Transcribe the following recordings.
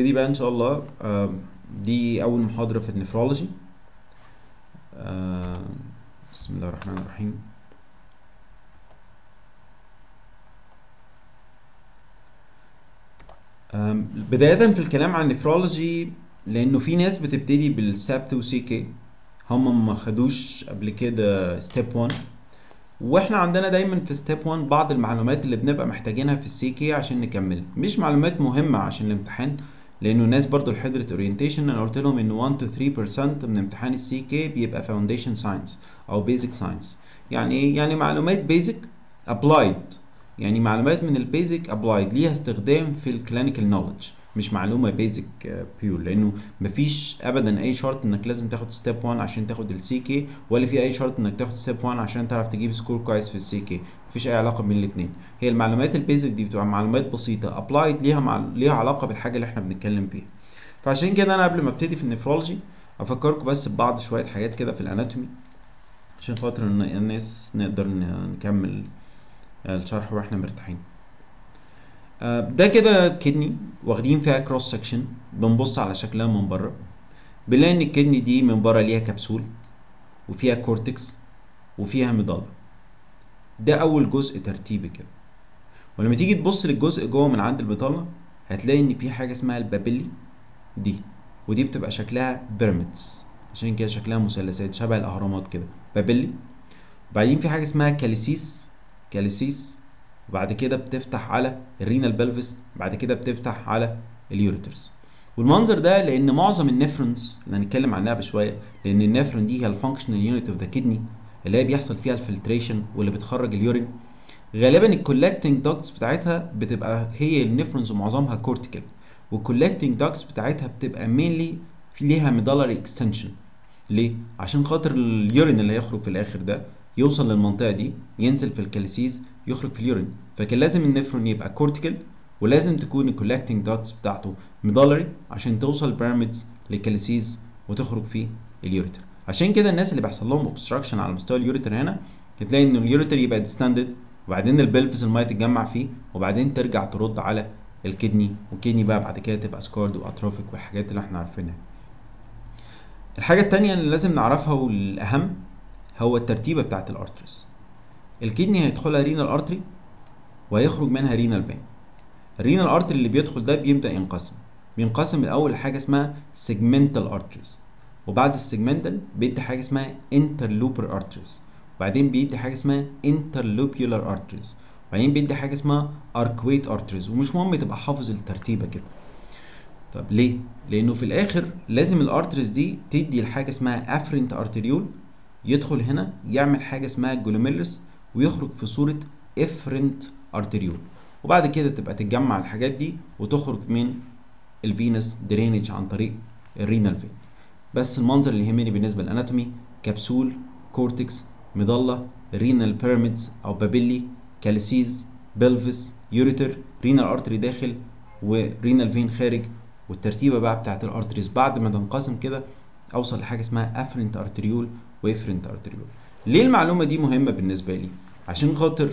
نبتدي بقى ان شاء الله آه، دي اول محاضرة في النفرولوجي آه، بسم الله الرحمن الرحيم آم، بداية في الكلام عن النفرولوجي لأنه في ناس بتبتدي بالسابت وسي كي هم ما خدوش قبل كده ستيب 1 واحنا عندنا دايما في ستيب 1 بعض المعلومات اللي بنبقى محتاجينها في السي كي عشان نكمل مش معلومات مهمة عشان الامتحان لانه الناس برضو اللي حضرت اورينتيشن انا قلت لهم ان 1 to 3% من امتحان السي كي بيبقى فاونديشن ساينس او بيزك ساينس يعني ايه يعني معلومات بيزك ابلايد يعني معلومات من البيزك ابلايد ليها استخدام في الكلينيكال نوليدج مش معلومه بيزك بيور لانه مفيش ابدا اي شرط انك لازم تاخد ستيب 1 عشان تاخد السي كي ولا في اي شرط انك تاخد ستيب 1 عشان تعرف تجيب سكور كويس في السي كي مفيش اي علاقه بين الاثنين هي المعلومات البيزك دي بتبقى معلومات بسيطه ابلايد ليها مع... ليها علاقه بالحاجه اللي احنا بنتكلم فيها فعشان كده انا قبل ما ابتدي في النفرولوجي افكركم بس ببعض شويه حاجات كده في الاناتومي عشان خاطر ان الناس نقدر ن- نكمل الشرح واحنا مرتاحين آه، ده كده كدني واخدين فيها كروس سكشن بنبص على شكلها من بره بنلاقي ان الكدني دي من بره ليها كبسول وفيها كورتكس وفيها مضله ده اول جزء ترتيبي كده ولما تيجي تبص للجزء جوه من عند المضله هتلاقي ان في حاجه اسمها البابيلي دي ودي بتبقى شكلها بيراميدز عشان كده شكلها مثلثات شبه الاهرامات كده بابيلي وبعدين في حاجه اسمها كاليسيس كاليسيس وبعد كده بتفتح على الرينال بلفس بعد كده بتفتح على اليوريترز والمنظر ده لان معظم النفرونز اللي هنتكلم عنها بشويه لان النفرون دي هي الفانكشنال يونت اوف ذا كدني اللي هي بيحصل فيها الفلتريشن واللي بتخرج اليورين غالبا الكولكتنج دوكس بتاعتها بتبقى هي النفرونز ومعظمها كورتيكال والكولكتنج دوكس بتاعتها بتبقى مينلي ليها ميدالري اكستنشن ليه عشان خاطر اليورين اللي هيخرج في الاخر ده يوصل للمنطقه دي ينزل في الكاليسيز يخرج في اليورين فكان لازم النفرون يبقى كورتيكال ولازم تكون الكولكتنج دوكس بتاعته ميدالري عشان توصل البيراميدز للكاليسيز وتخرج في اليوريتر عشان كده الناس اللي بيحصل لهم اوبستراكشن على مستوى اليوريتر هنا هتلاقي ان اليوريتر يبقى ديستاندد وبعدين البلفس الميه تتجمع فيه وبعدين ترجع ترد على الكدني والكدني بقى بعد كده تبقى سكارد واتروفيك والحاجات اللي احنا عارفينها الحاجة التانية اللي لازم نعرفها والأهم هو الترتيبة بتاعت الارتريز الكدني هيدخلها رينال ارتري وهيخرج منها رينال فين الرينال ارتري اللي بيدخل ده بيبدأ ينقسم بينقسم الأول لحاجة اسمها سيجمنتال ارتريز وبعد السيجمنتال بيدي حاجة اسمها انترلوبر ارتريز وبعدين بيدي حاجة اسمها انترلوبيولار ارتريز وبعدين بيدي حاجة اسمها اركويت ارتريز ومش مهم تبقى حافظ الترتيبة كده طب ليه؟ لأنه في الآخر لازم الارتريز دي تدي لحاجة اسمها افرنت ارتريول يدخل هنا يعمل حاجة اسمها جلوميرلس ويخرج في صورة افرنت ارتريول وبعد كده تبقى تتجمع الحاجات دي وتخرج من الفينس درينج عن طريق الرينال فين بس المنظر اللي يهمني بالنسبة للاناتومي كبسول كورتكس مضلة رينال بيراميدز او بابيلي كالسيز بلفس يوريتر رينال ارتري داخل ورينال فين خارج والترتيبه بقى بتاعت الارتريز بعد ما تنقسم كده اوصل لحاجه اسمها افرنت ارتريول وافرنت ارتريول ليه المعلومه دي مهمه بالنسبه لي عشان خاطر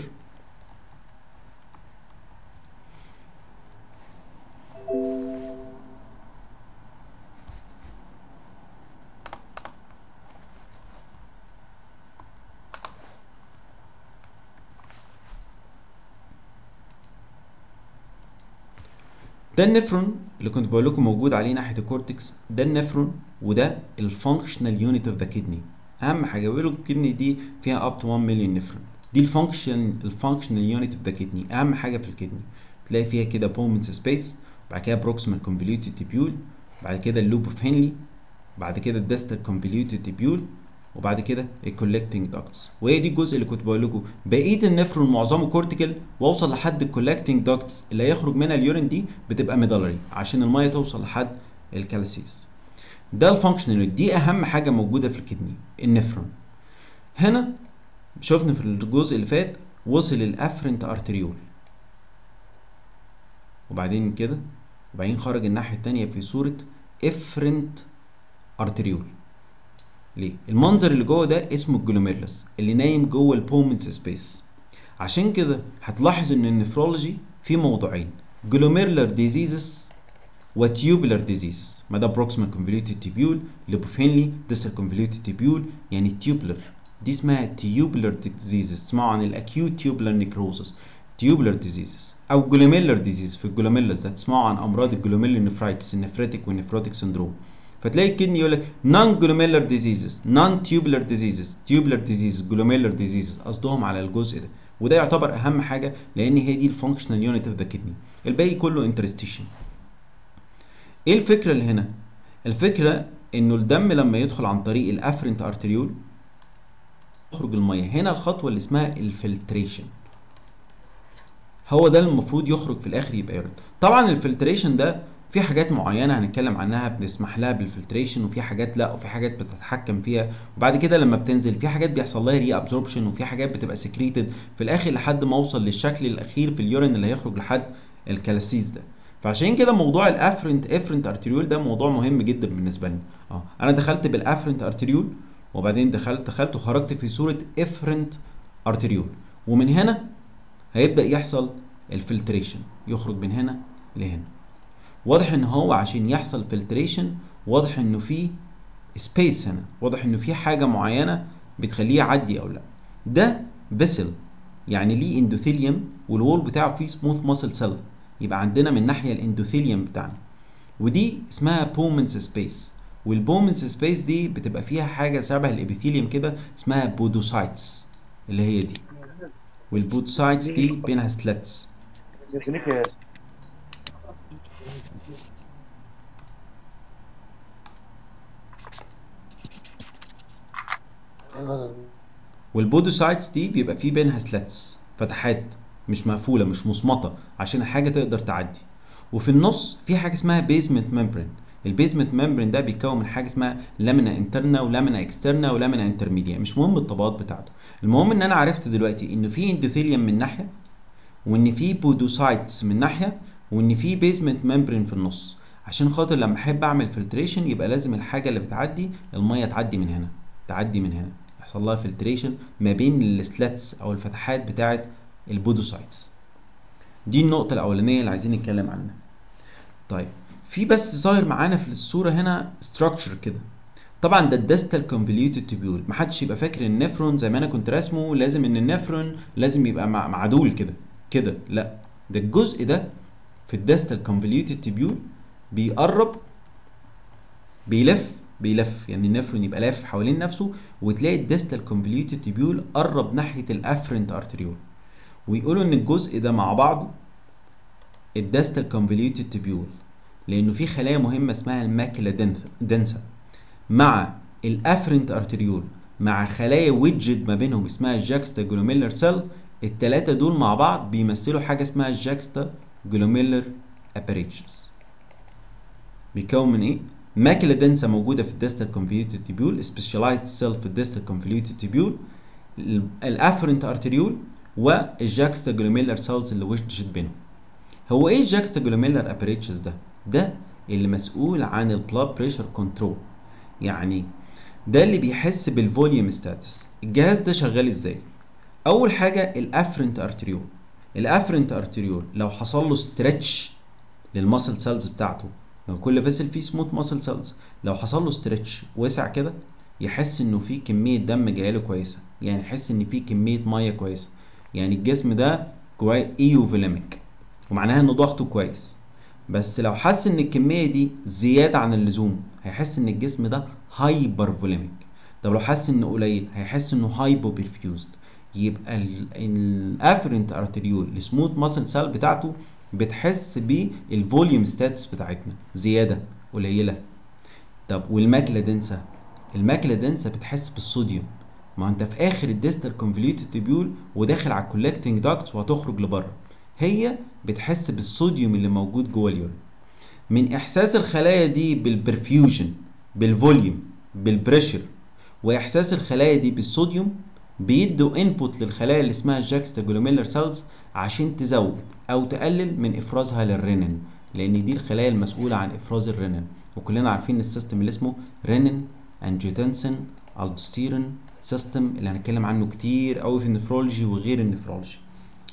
ده النفرون اللي كنت بقول لكم موجود عليه ناحيه الكورتكس ده النفرون وده الفانكشنال يونت اوف ذا كدني اهم حاجه بيقولوا الكدني دي فيها اب تو 1 مليون نفرون دي الفانكشن الفانكشنال يونت اوف ذا كدني اهم حاجه في الكدني تلاقي فيها كده بومنس سبيس بعد كده بروكسيمال كونفوليوتد تيبيول بعد كده اللوب اوف هنلي بعد كده الدستال كونفوليوتد تيبيول وبعد كده الكولكتنج داكتس وهي دي الجزء اللي كنت بقول لكم بقيه النفرون معظمه كورتيكال واوصل لحد الكولكتنج داكتس اللي هيخرج منها اليورين دي بتبقى ميدالري عشان الميه توصل لحد الكالسيس ده الفانكشنال دي اهم حاجه موجوده في الكدني النفرون هنا شفنا في الجزء اللي فات وصل الافرنت ارتريول وبعدين كده وبعدين خرج الناحيه التانية في صوره افرنت ارتريول ليه المنظر اللي جوه ده اسمه الجلوميرلس اللي نايم جوه البومنس سبيس عشان كده هتلاحظ ان النفرولوجي فيه موضوعين جلوميرلر ديزيزز وتيوبولار ديزيزز ما ده بروكسيمال كونفوليوتد تيبيول ليبوفينلي ديسل كونفوليوتد تيبيول يعني تيوبولار دي اسمها تيوبولار ديزيزز تسمعوا عن الاكيوت تيوبولار نيكروزس تيوبولار ديزيزز او جلوميلر ديزيز في الجلوميلز ده تسمعوا عن امراض الجلوميلر نفرايتس النفريتك والنفروتيك سندروم فتلاقي الكدني يقول لك نون جلوميلر ديزيزز نون تيوبولار ديزيزز تيوبولار ديزيز جلوميلر ديزيز قصدهم على الجزء ده وده يعتبر اهم حاجه لان هي دي الفانكشنال يونت اوف ذا كدني الباقي كله انترستيشن ايه الفكره اللي هنا الفكره انه الدم لما يدخل عن طريق الافرنت ارتريول يخرج الميه هنا الخطوه اللي اسمها الفلتريشن هو ده المفروض يخرج في الاخر يبقى يورين طبعا الفلتريشن ده في حاجات معينه هنتكلم عنها بنسمح لها بالفلتريشن وفي حاجات لا وفي حاجات بتتحكم فيها وبعد كده لما بتنزل في حاجات بيحصل لها ري ابزوربشن وفي حاجات بتبقى سكريتد في الاخر لحد ما اوصل للشكل الاخير في اليورين اللي هيخرج لحد الكالسيس ده فعشان كده موضوع الافرنت افرنت ارتريول ده موضوع مهم جدا بالنسبه لنا اه انا دخلت بالافرنت ارتريول وبعدين دخلت دخلت وخرجت في صوره افرنت ارتريول ومن هنا هيبدا يحصل الفلتريشن يخرج من هنا لهنا واضح ان هو عشان يحصل فلتريشن واضح انه في سبيس هنا واضح انه في حاجه معينه بتخليه يعدي او لا ده فيسل يعني ليه اندوثيليوم والوول بتاعه فيه سموث ماسل سيل يبقى عندنا من ناحيه الاندوثيليوم بتاعنا ودي اسمها بومنز سبيس والبومنز سبيس دي بتبقى فيها حاجه شبه الابيثيليوم كده اسمها بودوسايتس اللي هي دي والبودوسايتس دي بينها سلتس والبودوسايتس دي بيبقى فيه بينها سلتس فتحات مش مقفوله مش مصمطه عشان الحاجه تقدر تعدي وفي النص في حاجه اسمها بيزمنت ممبرين البيزمنت ممبرين ده بيتكون من حاجه اسمها لامينا انترنا ولامينا اكسترنا ولامينا انترميديا مش مهم الطبقات بتاعته المهم ان انا عرفت دلوقتي انه في اندوثيليوم من ناحيه وان في بودوسايتس من ناحيه وان في بيزمنت ممبرين في النص عشان خاطر لما احب اعمل فلتريشن يبقى لازم الحاجه اللي بتعدي الميه تعدي من هنا تعدي من هنا يحصل لها فلتريشن ما بين السلاتس او الفتحات بتاعه البودوسايتس دي النقطة الأولانية اللي عايزين نتكلم عنها. طيب في بس ظاهر معانا في الصورة هنا ستراكشر كده. طبعا ده الديستال كونفوليوتد تيبيول محدش يبقى فاكر النفرون زي ما انا كنت راسمه لازم ان النفرون لازم يبقى مع معدول كده كده لا ده الجزء ده في الديستال كونفوليوتد تيبيول بيقرب بيلف بيلف يعني النفرون يبقى لافف حوالين نفسه وتلاقي الديستال كونفوليوتد تيبيول قرب ناحية الافرنت ارتريول ويقولوا ان الجزء ده مع بعضه الداستال كونفوليوتد تيبيول لانه في خلايا مهمه اسمها الماكيلا دنسا مع الافرنت ارتريول مع خلايا ويدجت ما بينهم اسمها الجاكستا جلوميلر سيل التلاتة دول مع بعض بيمثلوا حاجه اسمها الجاكستا جلوميلر اباريتشز بيكون من ايه ماكيلا دنسا موجوده في الداستال كونفوليوتد تيبيول سبيشاليزد سيل في الداستال كونفوليوتد تيبيول الافرنت ارتريول والجاكستا جلوميلر سيلز اللي وشت بينهم هو ايه الجاكستا جلوميلر اباريتشز ده ده اللي مسؤول عن البلاد بريشر كنترول يعني ده اللي بيحس بالفوليوم ستاتس الجهاز ده شغال ازاي اول حاجه الافرنت ارتريول الافرنت ارتريول لو حصل له ستريتش للماسل سيلز بتاعته لو كل فيسل فيه سموث ماسل سيلز لو حصل له ستريتش وسع كده يحس انه في كميه دم جايه له كويسه يعني يحس ان في كميه ميه كويسه يعني الجسم ده كويس ايوفوليميك ومعناها ان ضغطه كويس بس لو حس ان الكميه دي زياده عن اللزوم هيحس ان الجسم ده هايبر فوليميك طب لو حس انه قليل هيحس انه هايبو بيرفيوزد يبقى الافرنت ارتريول السموث ماسل سيل بتاعته بتحس بالفوليوم ستاتس بتاعتنا زياده قليله طب والماكله دنسه الماكله دنسه بتحس بالصوديوم ما انت في اخر الديستال كونفوليوتد تيبيول وداخل على الكولكتنج داكتس وهتخرج لبره هي بتحس بالصوديوم اللي موجود جوه اليورين من احساس الخلايا دي بالبرفيوجن بالفوليوم بالبريشر واحساس الخلايا دي بالصوديوم بيدوا انبوت للخلايا اللي اسمها جاكستا جلوميلر سيلز عشان تزود او تقلل من افرازها للرينين لان دي الخلايا المسؤوله عن افراز الرينين وكلنا عارفين السيستم اللي اسمه رينين انجيوتنسين الدوستيرين سيستم اللي هنتكلم عنه كتير قوي في النفرولوجي وغير النفرولوجي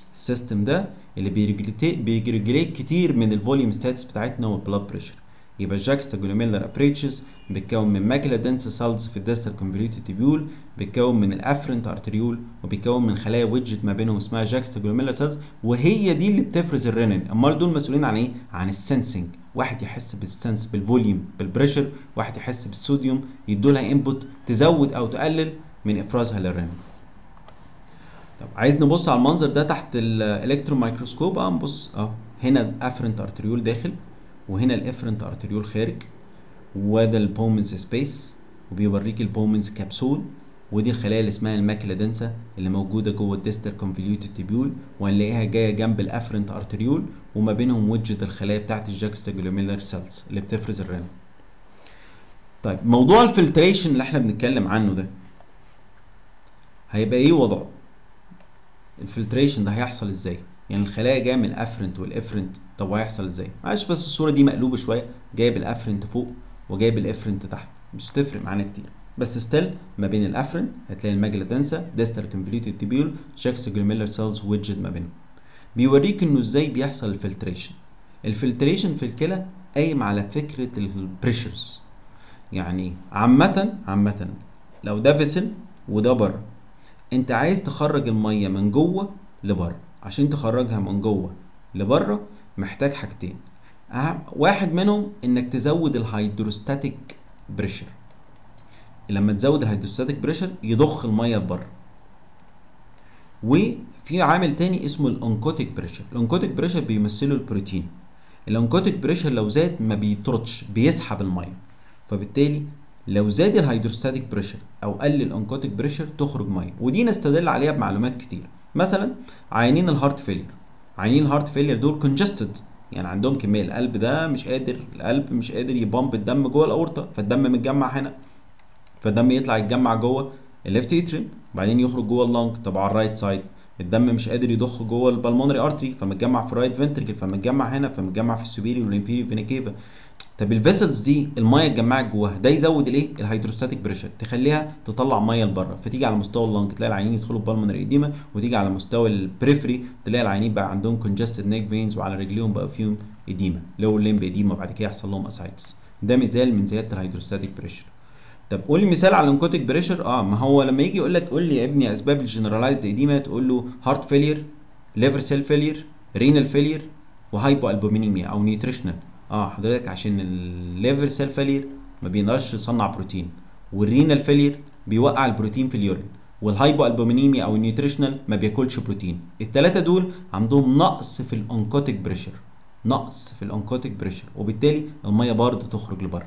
السيستم ده اللي بيريجوليت كتير من الفوليوم ستاتس بتاعتنا والبلاد بريشر يبقى الجاكستا جلوميلر ابريتشز بيتكون من ماكيلا دنس سيلز في الديستال كونفوليوتد تيبيول بيتكون من الافرنت ارتريول وبيتكون من خلايا ويدجت ما بينهم اسمها جاكستا جلوميلر سيلز وهي دي اللي بتفرز الرينين امال دول مسؤولين عن ايه عن السنسنج واحد يحس بالسنس بالفوليوم بالبريشر واحد يحس بالصوديوم يدوا لها انبوت تزود او تقلل من افرازها للرينين طب عايز نبص على المنظر ده تحت الالكترون مايكروسكوب اه نبص اه هنا الافرنت ارتريول داخل وهنا الافرنت ارتريول خارج وده البومنز سبيس وبيوريك البومنز كبسول ودي الخلايا اللي اسمها الماكيلا دنسا اللي موجوده جوه الديستال كونفوليوتد تيبيول وهنلاقيها جايه جنب الافرنت ارتريول وما بينهم وجد الخلايا بتاعت الجاكستا جلوميلر سيلز اللي بتفرز الرنين طيب موضوع الفلتريشن اللي احنا بنتكلم عنه ده هيبقى ايه وضعه الفلتريشن ده هيحصل ازاي يعني الخلايا جايه من الافرنت والافرنت طب هيحصل ازاي معلش بس الصوره دي مقلوبه شويه جايب الافرنت فوق وجايب الافرنت تحت مش تفرق معانا كتير بس ستيل ما بين الافرنت هتلاقي الماجلا دنسا ديستال كونفوليوتد تيبيول شاكس جلوميلر سيلز ويدجت ما بينهم بيوريك انه ازاي بيحصل الفلتريشن الفلتريشن في الكلى قايم على فكره البريشرز يعني عامه عامه لو ده فيسل وده بره انت عايز تخرج الميه من جوه لبره عشان تخرجها من جوه لبره محتاج حاجتين واحد منهم انك تزود الهيدروستاتيك بريشر لما تزود الهيدروستاتيك بريشر يضخ الميه لبره وفي عامل تاني اسمه الانكوتيك بريشر الانكوتيك بريشر بيمثله البروتين الانكوتيك بريشر لو زاد ما بيطردش بيسحب الميه فبالتالي لو زاد الهيدروستاتيك بريشر او قل الانكوتيك بريشر تخرج ميه ودي نستدل عليها بمعلومات كتير مثلا عيانين الهارت فيلير عيانين الهارت فيلير دول كونجستد يعني عندهم كميه القلب ده مش قادر القلب مش قادر يبامب الدم جوه الاورطه فالدم متجمع هنا فالدم يطلع يتجمع جوه الليفت اتريم وبعدين يخرج جوه اللنج طب على الرايت سايد الدم مش قادر يضخ جوه البلمونري ارتري فمتجمع في الرايت فنتركل فمتجمع هنا فمتجمع في السوبيري والانفيري فينا كيفا طب الفيسلز دي الميه اتجمعت جواها ده يزود الايه الهيدروستاتيك بريشر تخليها تطلع ميه لبره فتيجي على مستوى اللنج تلاقي العيانين يدخلوا بالمونري ايديما وتيجي على مستوى البريفري تلاقي العيانين بقى عندهم كونجستد نيك فينز وعلى رجليهم بقى فيهم ايديما لو ليمب ايديما وبعد كده يحصل لهم اسايتس ده مثال من زياده الهيدروستاتيك بريشر طب قول لي مثال على الانكوتيك بريشر اه ما هو لما يجي يقول لك قول لي يا ابني اسباب الجنرالايزد ايديما تقول له هارت فيلير ليفر سيل فيلير رينال فيلير وهايبو البومينيميا او نيوتريشنال اه حضرتك عشان الليفر سيل فيلير ما بيقدرش يصنع بروتين والرينال فيلير بيوقع البروتين في اليورين والهايبو البومينيميا او النيوتريشنال ما بياكلش بروتين الثلاثه دول عندهم نقص في الانكوتيك بريشر نقص في الانكوتيك بريشر وبالتالي الميه برضه تخرج لبره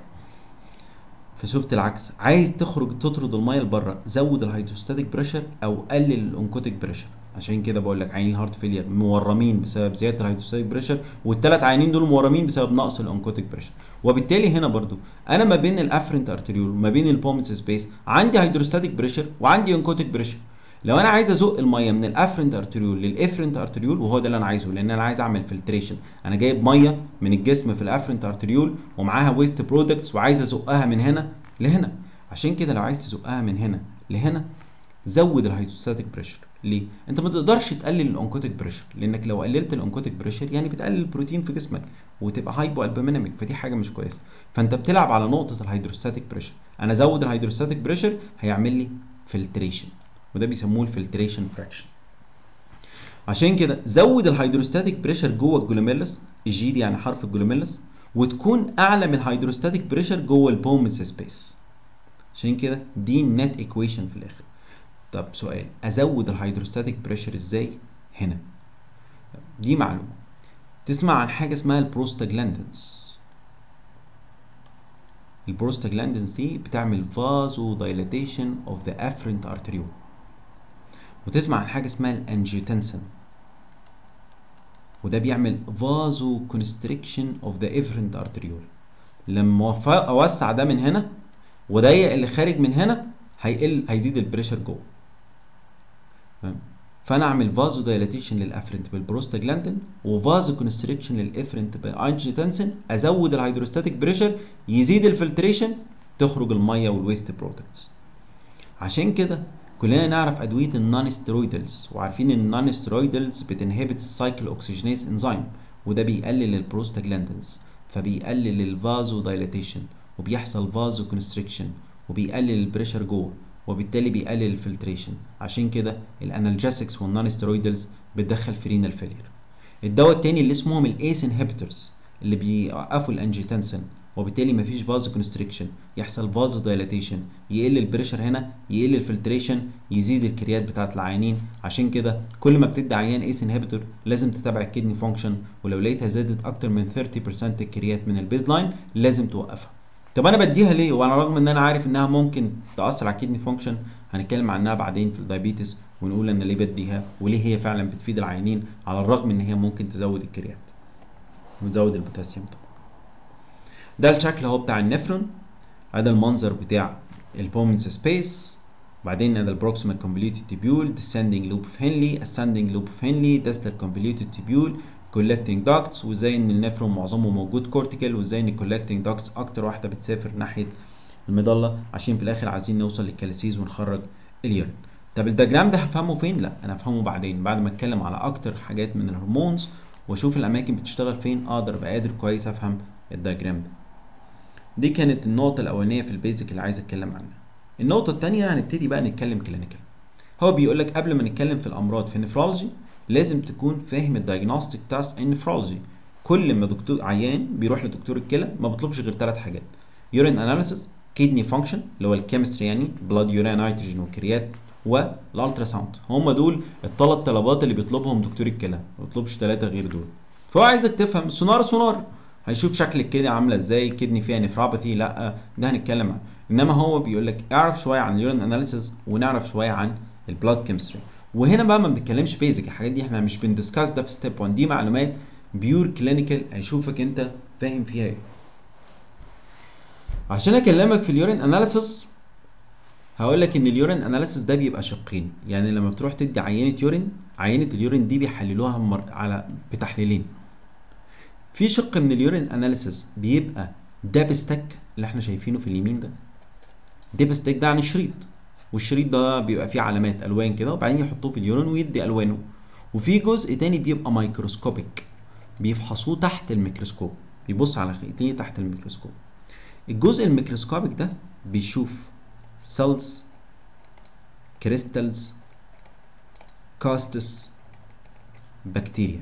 فشفت العكس عايز تخرج تطرد الميه لبره زود الهيدروستاتيك بريشر او قلل الانكوتيك بريشر عشان كده بقول لك عينين الهارت فيلير مورمين بسبب زياده الهيدروستاتيك بريشر والثلاث عينين دول مورمين بسبب نقص الانكوتيك بريشر وبالتالي هنا برضو انا ما بين الافرنت ارتريول وما بين البومنس سبيس عندي هيدروستاتيك بريشر وعندي انكوتيك بريشر لو انا عايز ازق الميه من الافرنت ارتريول للافرنت ارتريول وهو ده اللي انا عايزه لان انا عايز اعمل فلتريشن انا جايب ميه من الجسم في الافرنت ارتريول ومعاها ويست برودكتس وعايز ازقها من هنا لهنا عشان كده لو عايز تزقها من هنا لهنا زود الهيدروستاتيك بريشر ليه؟ انت ما تقدرش تقلل الانكوتيك بريشر لانك لو قللت الانكوتيك بريشر يعني بتقلل البروتين في جسمك وتبقى هايبو البومينيميك فدي حاجه مش كويسه فانت بتلعب على نقطه الهيدروستاتيك بريشر انا ازود الهيدروستاتيك بريشر هيعمل لي فلتريشن وده بيسموه الفلتريشن فراكشن عشان كده زود الهيدروستاتيك بريشر جوه الجلوميرلس الجي دي يعني حرف الجلوميرلس وتكون اعلى من الهيدروستاتيك بريشر جوه البومس سبيس عشان كده دي النت ايكويشن في الاخر طب سؤال ازود الهيدروستاتيك بريشر ازاي هنا دي معلومه تسمع عن حاجه اسمها البروستاجلاندنز البروستاجلاندنز دي بتعمل فازو دايلاتيشن اوف ذا افرنت ارتريول وتسمع عن حاجه اسمها الانجيوتنسن وده بيعمل فازو كونستريكشن اوف ذا افرنت ارتريول لما اوسع ده من هنا وضيق اللي خارج من هنا هيقل هيزيد البريشر جوه فانا اعمل فازو دايلاتيشن للافرنت بالبروستاجلاندين وفازو كونستريكشن للافرنت بالانجيوتنسن ازود الهيدروستاتيك بريشر يزيد الفلتريشن تخرج الميه والويست برودكتس عشان كده كلنا نعرف ادويه النون ستيرويدلز وعارفين ان النون ستيرويدلز بتنهبت السايكل اوكسجينيز انزيم وده بيقلل البروستاجلاندينز فبيقلل الفازو دايلاتيشن وبيحصل فازو كونستريكشن وبيقلل البريشر جوه وبالتالي بيقلل الفلتريشن عشان كده الانالجيسكس والنون ستيرويدلز بتدخل في رينال فيلير الدواء التاني اللي اسمهم الايس انهبيتورز اللي بيوقفوا الانجيتنسن وبالتالي مفيش فازو كونستريكشن يحصل فازو دايلاتيشن يقل البريشر هنا يقل الفلتريشن يزيد الكريات بتاعت العيانين عشان كده كل ما بتدي عيان ايس انهبيتور لازم تتابع الكدني فانكشن ولو لقيتها زادت اكتر من 30% الكريات من البيز لاين لازم توقفها طب انا بديها ليه وانا رغم ان انا عارف انها ممكن تاثر على الكدني فانكشن هنتكلم عنها بعدين في الدايابيتس ونقول انا ليه بديها وليه هي فعلا بتفيد العيانين على الرغم ان هي ممكن تزود الكريات وتزود البوتاسيوم طبعا ده الشكل اهو بتاع النفرون هذا المنظر بتاع البومنس سبيس بعدين هذا البروكسيمال كونفوليوتد تيبيول descending loop of Henle ascending loop of Henle distal convoluted tubule collecting ducts وازاي ان النفرون معظمه موجود كورتيكال وازاي ان collecting ducts اكتر واحده بتسافر ناحيه المظله عشان في الاخر عايزين نوصل للكالسيز ونخرج اليورين طب الدياجرام ده هفهمه فين لا انا هفهمه بعدين بعد ما اتكلم على اكتر حاجات من الهرمونز واشوف الاماكن بتشتغل فين اقدر ابقى قادر كويس افهم الدياجرام ده دي كانت النقطة الأولانية في البيزك اللي عايز أتكلم عنها. النقطة التانية هنبتدي بقى نتكلم كلينيكال. هو بيقول لك قبل ما نتكلم في الأمراض في النفرولوجي لازم تكون فاهم الدايجنوستيك تاست النفرولوجي. كل ما دكتور عيان بيروح لدكتور الكلى ما بيطلبش غير ثلاث حاجات. يورين اناليسيس، كيدني فانكشن اللي هو الكيمستري يعني بلاد يوريا نيتروجين وكريات والالترا ساوند هم دول الثلاث طلبات اللي بيطلبهم دكتور الكلى ما بيطلبش ثلاثه غير دول فهو عايزك تفهم سونار سونار هيشوف شكل الكدني عامله ازاي الكدني فيها نفراباثي لا ده هنتكلم عنه انما هو بيقول لك اعرف شويه عن اليورين اناليسيس ونعرف شويه عن البلاد كيمستري وهنا بقى ما بنتكلمش بيزك الحاجات دي احنا مش بندسكاس ده في ستيب 1 دي معلومات بيور كلينيكال هيشوفك انت فاهم فيها ايه عشان اكلمك في اليورين اناليسيس هقول لك ان اليورين اناليسيس ده بيبقى شقين يعني لما بتروح تدي عينه يورين عينه اليورين دي بيحللوها مر... على بتحليلين في شق من اليورين اناليسيس بيبقى دابستك اللي احنا شايفينه في اليمين ده دابستك ده عن شريط والشريط ده بيبقى فيه علامات الوان كده وبعدين يحطوه في اليورين ويدي الوانه وفي جزء تاني بيبقى مايكروسكوبيك بيفحصوه تحت الميكروسكوب بيبص على خيطين تحت الميكروسكوب الجزء الميكروسكوبيك ده بيشوف سيلز كريستالز كاستس بكتيريا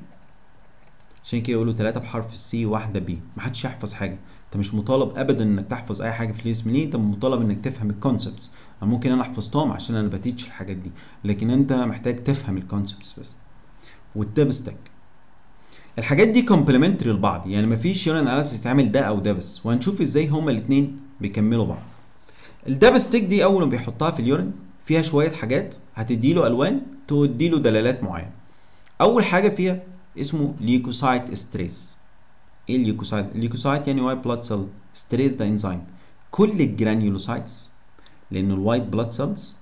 عشان كده يقولوا ثلاثة بحرف السي وواحدة بي محدش يحفظ حاجة انت مش مطالب ابدا انك تحفظ اي حاجة في اليوس مني انت مطالب انك تفهم الكونسبتس ممكن انا حفظتهم عشان انا بتيتش الحاجات دي لكن انت محتاج تفهم الكونسبتس بس والدبستك الحاجات دي كومبلمنتري لبعض يعني مفيش يورين اناليسيس يتعمل ده او ده بس وهنشوف ازاي هما الاثنين بيكملوا بعض الدبستيك دي اول ما بيحطها في اليورين فيها شويه حاجات هتديله الوان تديله دلالات معينه اول حاجه فيها اسمه ليكوسايت ستريس ايه الليكوسايت الليكوسايت يعني وايت بلاد سيل ستريس ده انزيم كل الجرانيولوسايتس لان الوايت بلاد سيلز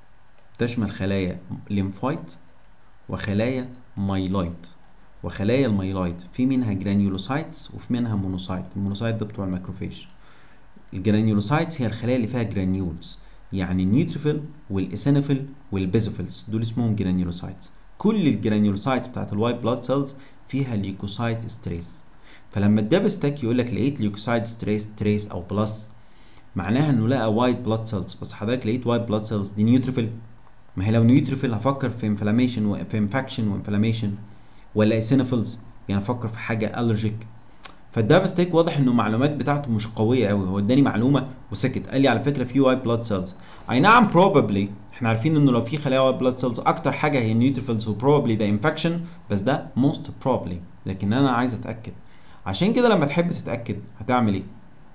تشمل خلايا ليمفايت وخلايا مايلويد وخلايا المايلويد في منها جرانيولوسايتس وفي منها مونوسايت المونوسايت ده بتوع الماكروفيج الجرانيولوسايتس هي الخلايا اللي فيها جرانيولز يعني النيوتروفيل والاسينوفيل والبيزوفيلز دول اسمهم جرانيولوسايتس كل الجرانيولوسايتس بتاعت الوايت بلاد سيلز فيها ليكوسايت ستريس فلما الدبستك يقول لك لقيت ليكوسايت ستريس تريس او بلس معناها انه لقى وايت بلاد سيلز بس حضرتك لقيت وايت بلاد سيلز دي نيوتروفيل ما هي لو نيوتروفيل هفكر في انفلاميشن وفي انفكشن وانفلاميشن ولا اسينوفيلز يعني افكر في حاجه الرجيك فالدابستيك واضح انه المعلومات بتاعته مش قويه قوي هو اداني معلومه وسكت قال لي على فكره في وايت بلاد سيلز اي نعم بروبابلي احنا عارفين انه لو في خلايا وايت بلاد سيلز اكتر حاجه هي النيوتروفيلز وبروبابلي ده انفكشن بس ده موست بروبلي لكن انا عايز اتاكد عشان كده لما تحب تتاكد هتعمل ايه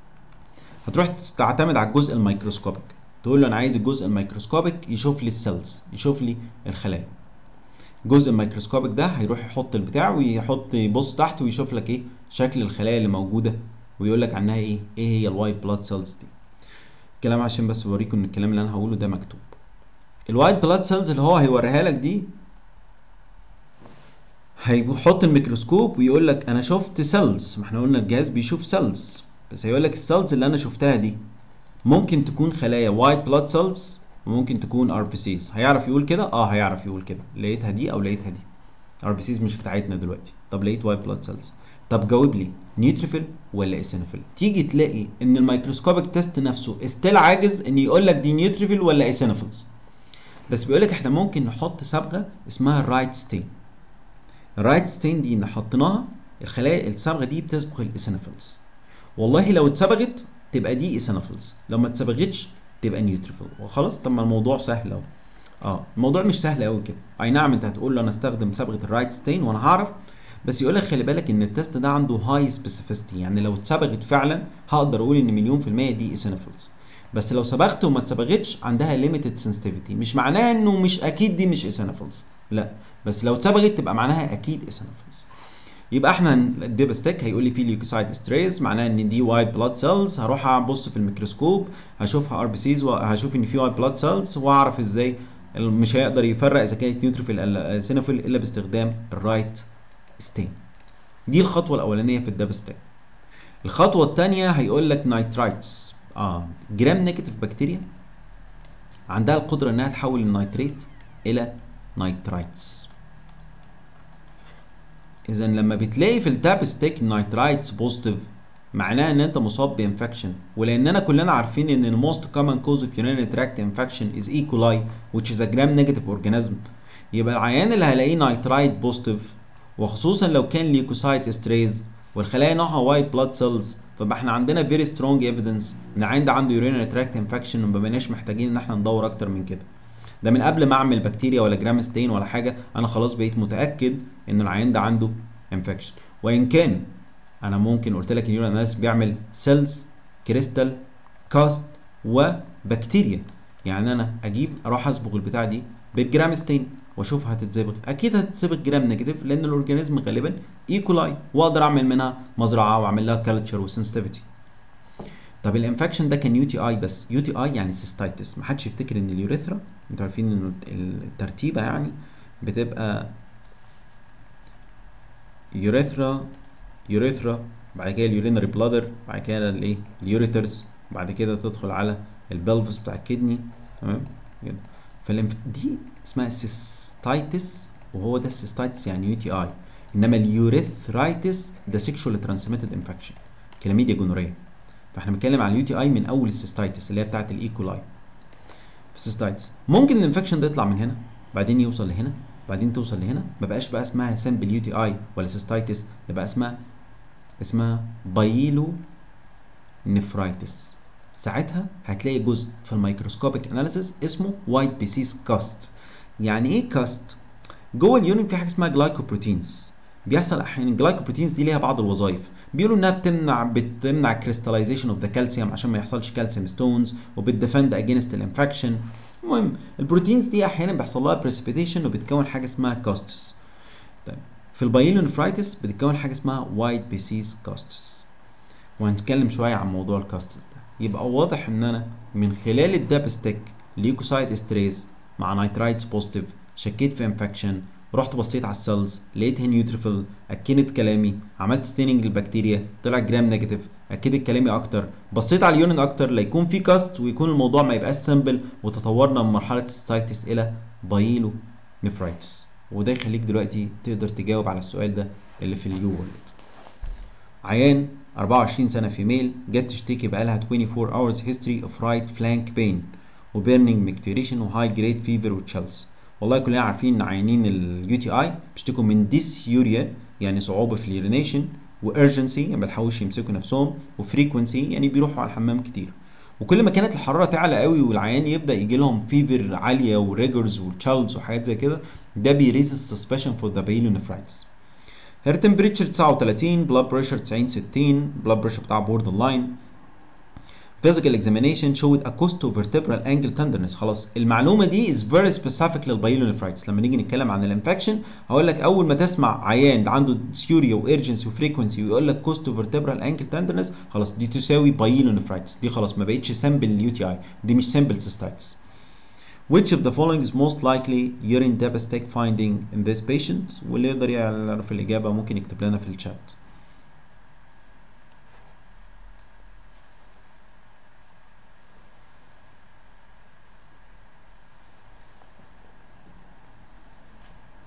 هتروح تعتمد على الجزء الميكروسكوبيك تقول له انا عايز الجزء الميكروسكوبيك يشوف لي السيلز يشوف لي الخلايا الجزء الميكروسكوبيك ده هيروح يحط البتاع ويحط يبص تحت ويشوف لك ايه شكل الخلايا اللي موجوده ويقول لك عنها ايه ايه هي الوايت بلاد سيلز دي الكلام عشان بس بوريكم ان الكلام اللي انا هقوله ده مكتوب الوايت بلاد سيلز اللي هو هيوريها لك دي هيحط الميكروسكوب ويقول لك انا شفت سيلز ما احنا قلنا الجهاز بيشوف سيلز بس هيقول لك السيلز اللي انا شفتها دي ممكن تكون خلايا وايت بلاد سيلز وممكن تكون ار بي سيز هيعرف يقول كده اه هيعرف يقول كده لقيتها دي او لقيتها دي ار بي سيز مش بتاعتنا دلوقتي طب لقيت وايت بلاد سيلز طب جاوب لي نيوتروفيل ولا ايسينوفيل تيجي تلاقي ان الميكروسكوبيك تيست نفسه استيل عاجز ان يقول لك دي نيوتروفيل ولا ايسينوفيلز بس بيقول لك احنا ممكن نحط صبغه اسمها الرايت ستين الرايت ستين دي اللي حطيناها الخلايا الصبغه دي بتصبغ الايسينوفيلز والله لو اتصبغت تبقى دي ايسينوفيلز لو ما اتصبغتش تبقى نيوتروفيل وخلاص طب ما الموضوع سهل اهو اه الموضوع مش سهل قوي كده اي نعم انت هتقول له انا استخدم صبغه الرايت ستين وانا هعرف بس يقول لك خلي بالك ان التست ده عنده هاي سبيسيفيستي يعني لو اتصبغت فعلا هقدر اقول ان مليون في المية دي ايسينوفيلز بس لو صبغت وما اتصبغتش عندها ليميتد سنسيتيفيتي مش معناها انه مش اكيد دي مش ايسينوفيلز لا بس لو اتصبغت تبقى معناها اكيد ايسينوفيلز يبقى احنا الديب ستيك هيقول لي في ليوكوسايت ستريز معناها ان دي وايت بلاد سيلز هروح ابص في الميكروسكوب هشوفها ار بي سيز وهشوف ان في وايت بلاد سيلز واعرف ازاي مش هيقدر يفرق اذا كانت نيوتروفيل ولا سينوفيل الا باستخدام الرايت ستين دي الخطوه الاولانيه في الدب ستيك الخطوه الثانيه هيقول لك نايترايتس اه جرام نيجاتيف بكتيريا عندها القدره انها تحول النيتريت الى نايترايتس اذا لما بتلاقي في التاب ستيك نايترايتس بوزيتيف معناها ان انت مصاب بانفكشن ولاننا كلنا عارفين ان الموست كومن كوز اوف urinary tract infection is E. coli which is a gram negative organism يبقى العيان اللي هلاقيه نايترايت بوزيتيف وخصوصا لو كان ليوكوسايت استريز والخلايا نوعها وايت بلاد سيلز فبقى احنا عندنا فيري سترونج ايفيدنس ان العيان ده عنده urinary tract infection وما بقيناش محتاجين ان احنا ندور اكتر من كده ده من قبل ما اعمل بكتيريا ولا جرام ستين ولا حاجه انا خلاص بقيت متاكد ان العيان ده عنده انفكشن وان كان انا ممكن قلت لك اليورين اناليسيس بيعمل سيلز كريستال كاست وبكتيريا يعني انا اجيب اروح اصبغ البتاع دي بالجرام ستين واشوفها هتتصبغ اكيد هتتصبغ جرام نيجاتيف لان الاورجانيزم غالبا ايكولاي واقدر اعمل منها مزرعه واعمل لها كلتشر وسنسيتيفيتي طب الانفكشن ده كان يو تي اي بس يو تي اي يعني سيستايتس ما حدش يفتكر ان اليوريثرا انتوا عارفين ان الترتيبه يعني بتبقى يوريثرا يوريثرا بعد كده اليورينري بلادر بعد كده الايه اليوريترز بعد كده تدخل على البلفس بتاع الكدني تمام كده فالانف دي اسمها سيستايتس وهو ده السيستايتس يعني يو تي اي انما اليوريثرايتس ده سيكشوال ترانسميتد انفكشن كلاميديا جونوريا فاحنا بنتكلم على اليو تي اي من اول السيستايتس اللي هي بتاعت الايكولاي في السيستايتس ممكن الانفكشن ده يطلع من هنا بعدين يوصل لهنا بعدين توصل لهنا ما بقاش بقى اسمها سامبل يو تي اي ولا سيستايتس ده بقى اسمها اسمها بايلو نفرايتس ساعتها هتلاقي جزء في الميكروسكوبيك اناليسيس اسمه وايت بيسيس كاست يعني ايه كاست جوه اليورين في حاجه اسمها جلايكوبروتينز بيحصل احيانا الجلايكوبروتينز دي ليها بعض الوظائف بيقولوا انها بتمنع بتمنع كريستاليزيشن اوف ذا كالسيوم عشان ما يحصلش كالسيوم ستونز وبتديفند اجينست الانفكشن المهم البروتينز دي احيانا بيحصل لها بريسبيتيشن وبتكون حاجه اسمها كاستس طيب في البايلونفرايتس بتتكون حاجه اسمها وايت بيسيس كاستس وهنتكلم شويه عن موضوع الكاستس ده يبقى واضح ان انا من خلال الداب ستيك ليوكوسايت استريز مع نايترايتس بوزيتيف شكيت في انفكشن رحت بصيت على السيلز لقيتها نيوتروفيل اكدت كلامي عملت ستيننج للبكتيريا طلع جرام نيجاتيف اكدت كلامي اكتر بصيت على اليونين اكتر ليكون في كاست ويكون الموضوع ما يبقاش سمبل وتطورنا من مرحله السايتس الى بايلو نفرايتس وده يخليك دلوقتي تقدر تجاوب على السؤال ده اللي في اليو وورلد عيان 24 سنه فيميل جت تشتكي بقالها 24 hours history of right flank pain وبيرنينج ميكتوريشن وهاي جريد فيفر وتشيلز والله كلنا عارفين ان عيانين اليو تي اي بيشتكوا من ديسيوريا يعني صعوبه في اليورينيشن وارجنسي يعني ما بيلحقوش يمسكوا نفسهم وفريكونسي يعني بيروحوا على الحمام كتير وكل ما كانت الحراره تعلى قوي والعيان يبدا يجي لهم فيفر عاليه وريجرز وتشيلز وحاجات زي كده ده بيريز السسبشن فور ذا بايلونيفرايتس هير تمبريتشر 39 بلاد بريشر 90 60 بلاد بريشر بتاع بوردر لاين physical examination showed a costovertebral angle tenderness خلاص المعلومه دي is very specific للبايلونيفرايتس لما نيجي نتكلم عن الانفكشن هقول لك اول ما تسمع عيان عنده ديسيوريا وارجنسي وفريكونسي ويقول لك costovertebral angle tenderness خلاص دي تساوي بايلونيفرايتس دي خلاص ما بقتش سامبل اليو تي اي دي مش سامبل سيستايتس Which of the following is most likely urine devastatic finding in this patient واللي يقدر يعرف الإجابة ممكن يكتب لنا في الشات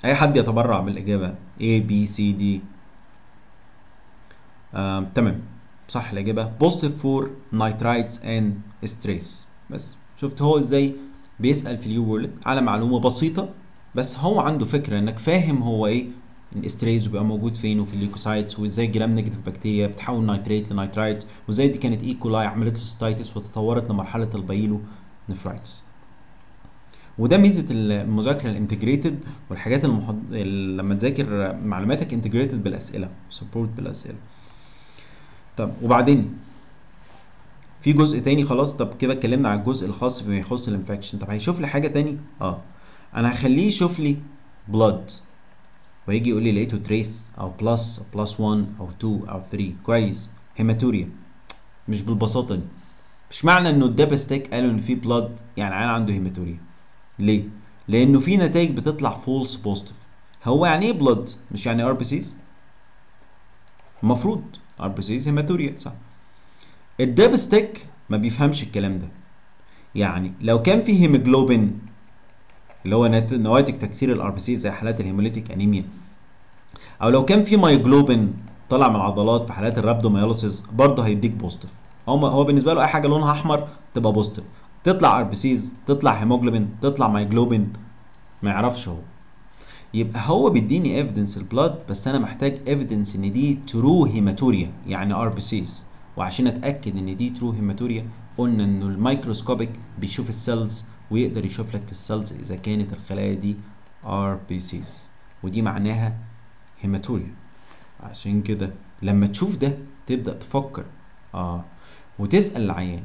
اي حد يتبرع بالاجابه A B C D آه، تمام صح الاجابه بوزيتيف فور نايترايتس اند ستريس بس شفت هو ازاي بيسال في اليو وورلد على معلومه بسيطه بس هو عنده فكره انك فاهم هو ايه الاستريز بيبقى موجود فين وفي الليكوسايتس وازاي جرام نيجاتيف بكتيريا بتحول نايتريت لنايترايت وازاي دي كانت ايكولاي عملت له سيستايتس وتطورت لمرحله البايلو نفرايتس وده ميزه المذاكره الانتجريتد والحاجات المحض... ال- لما تذاكر معلوماتك انتجريتد بالاسئله سبورت بالاسئله طب وبعدين في جزء تاني خلاص طب كده اتكلمنا على الجزء الخاص بما يخص الانفكشن طب هيشوف لي حاجه تاني اه انا هخليه يشوف لي بلاد ويجي يقول لي لقيته تريس او بلس او بلس 1 او 2 او 3 كويس هيماتوريا مش بالبساطه دي مش معنى انه الدابستيك قالوا ان في بلاد يعني عيان عنده هيماتوريا ليه لانه في نتائج بتطلع فولس بوزيتيف هو يعني ايه بلاد مش يعني ار بي سيز المفروض ار بي سيز هيماتوريا صح الدابستيك ما بيفهمش الكلام ده يعني لو كان في هيموجلوبين اللي هو نت- نواتج تكسير الار بي سي زي حالات الهيموليتيك انيميا او لو كان في مايجلوبين طلع من العضلات في حالات الرابدوميوليسيس برضه هيديك بوزيتيف هو هو بالنسبه له اي حاجه لونها احمر تبقى بوزيتيف تطلع ار بي سيز تطلع هيموجلوبين تطلع مايجلوبين ما يعرفش هو يبقى هو بيديني ايفيدنس البلاد بس انا محتاج ايفيدنس ان دي ترو هيماتوريا يعني ار بي سيز وعشان اتاكد ان دي ترو هيماتوريا قلنا انه الميكروسكوبيك بيشوف السيلز ويقدر يشوف لك في السيلز اذا كانت الخلايا دي ار بي سيز ودي معناها هيماتوريا عشان كده لما تشوف ده تبدا تفكر اه وتسال العيان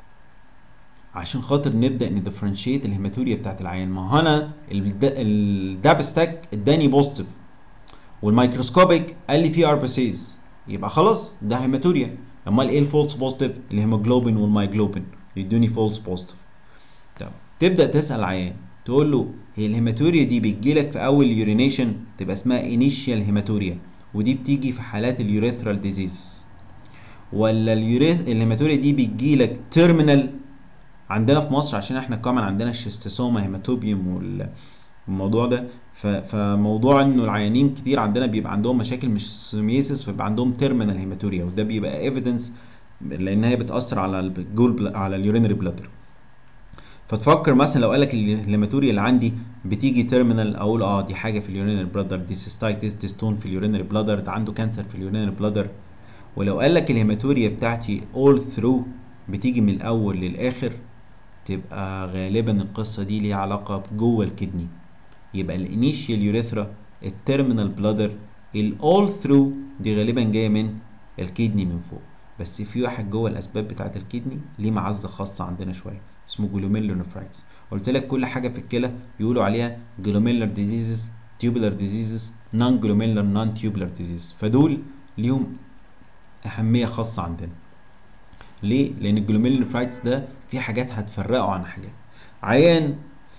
عشان خاطر نبدا ندفرنشيت الهيماتوريا بتاعت العيان ما هو انا الد- الدابستاك اداني بوزيتيف والميكروسكوبيك قال لي فيه ار بي سيز يبقى خلاص ده هيماتوريا امال ايه الفولس بوزيتيف الهيموجلوبين والمايجلوبين يدوني فولس بوزيتيف طب تبدا تسال عيان تقول له هي الهيماتوريا دي بتجيلك في اول يورينيشن تبقى اسمها انيشيال هيماتوريا ودي بتيجي في حالات اليوريثرال ديزيز ولا اليوريث الهيماتوريا دي بتجيلك تيرمينال عندنا في مصر عشان احنا كمان عندنا الشيستوسوما هيماتوبيوم وال الموضوع ده ف... فموضوع انه العيانين كتير عندنا بيبقى عندهم مشاكل مش سميسيس فبيبقى عندهم تيرمينال هيماتوريا وده بيبقى ايفيدنس لان هي بتاثر على الجول بل... على اليورينري بلادر فتفكر مثلا لو قالك الهيماتوريا اللي عندي بتيجي تيرمينال اقول اه دي حاجه في اليورينري بلادر دي سيستايتس دي ستون في اليورينري بلادر ده عنده كانسر في اليورينري بلادر ولو قالك الهيماتوريا بتاعتي اول ثرو بتيجي من الاول للاخر تبقى غالبا القصه دي ليها علاقه جوه الكدني يبقى الانيشيال يوريثرا التيرمينال بلادر الاول ثرو دي غالبا جايه من الكدني من فوق بس في واحد جوه الاسباب بتاعه الكدني ليه معزه خاصه عندنا شويه اسمه جلوميرولار نفرايتس قلت لك كل حاجه في الكلى يقولوا عليها جلوميرولار ديزيزز تيوبولار ديزيزز نون جلوميرولار نون تيوبولار ديزيز فدول ليهم اهميه خاصه عندنا ليه لان الجلوميرولار نفرايتس ده في حاجات هتفرقه عن حاجات عيان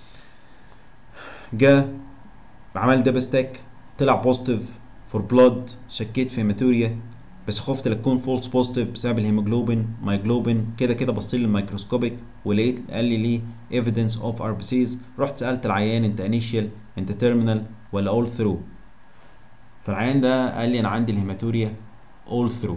جه عمل دابستاك طلع بوزيتيف فور بلاد شكيت في هيماتوريا بس خفت لا تكون فولس بوزيتيف بسبب الهيموجلوبين مايجلوبين كده كده بصيت للميكروسكوبيك ولقيت قال لي ليه ايفيدنس اوف ار بي سيز رحت سالت العيان انت انيشيال انت تيرمينال ولا اول ثرو فالعيان ده قال لي انا عندي الهيماتوريا اول ثرو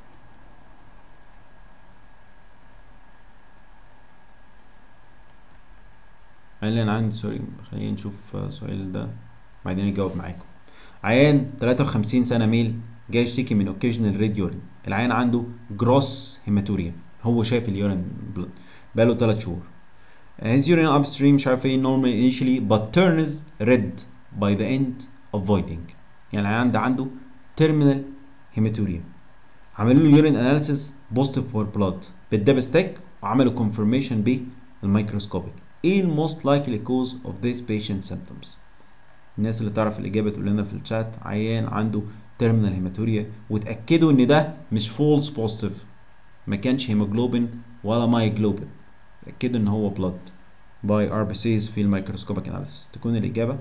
قال لي انا عندي سوري خلينا نشوف السؤال ده بعدين نجاوب معاكم عيان 53 سنه ميل جاي يشتكي من اوكيجنال ريد يورين العيان عنده جروس هيماتوريا هو شايف اليورين بلد بقاله 3 شهور his urine upstream مش عارف ايه normal initially but turns red by the end of voiding يعني العيان ده عنده terminal هيماتوريا عملوا له يورين اناليسيس بوزيتيف فور بلاد بالدبستيك وعملوا كونفirmation بالميكروسكوبيك ايه الموست لايكلي كوز اوف ذيس بيشنت سيمبتومز الناس اللي تعرف الاجابه تقول لنا في الشات عيان عنده تيرمينال هيماتوريا وتاكدوا ان ده مش فولس بوزيتيف ما كانش هيموجلوبين ولا مايجلوبين اتاكدوا ان هو بلاد باي ار بي سيز في الميكروسكوبيك اناليسيس تكون الاجابه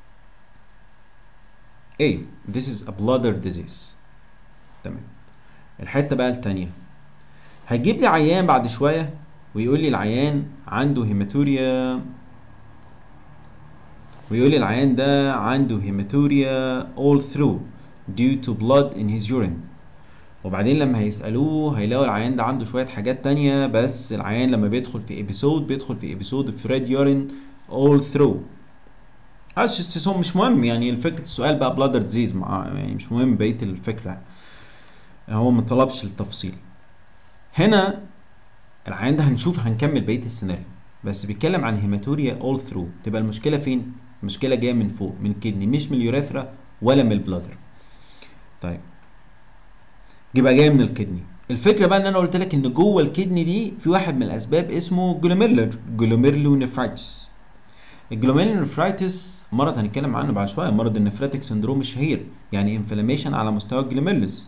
A this is a bladder disease تمام الحته بقى التانية هيجيب لي عيان بعد شويه ويقول لي العيان عنده هيماتوريا ويقول لي العيان ده عنده هيماتوريا all through due to blood in his urine وبعدين لما هيسألوه هيلاقوا العيان ده عنده شوية حاجات تانية بس العيان لما بيدخل في ابيسود بيدخل في ابيسود في ريد يورين all through عاش استسهام مش مهم يعني فكرة السؤال بقى بلادر ديزيز يعني مش مهم بقية الفكرة هو ما طلبش التفصيل هنا العيان ده هنشوف هنكمل بقية السيناريو بس بيتكلم عن هيماتوريا all through تبقى المشكلة فين؟ المشكلة جاية من فوق من الكدني مش من اليوريثرا ولا من البلادر طيب يبقى جاي من الكدني الفكره بقى ان انا قلت لك ان جوه الكدني دي في واحد من الاسباب اسمه جلوميرلر جلوميرلونيفرايتس الجلوميرلونيفرايتس مرض هنتكلم عنه بعد شويه مرض النفراتيك سندروم الشهير يعني انفلاميشن على مستوى الجلوميرلس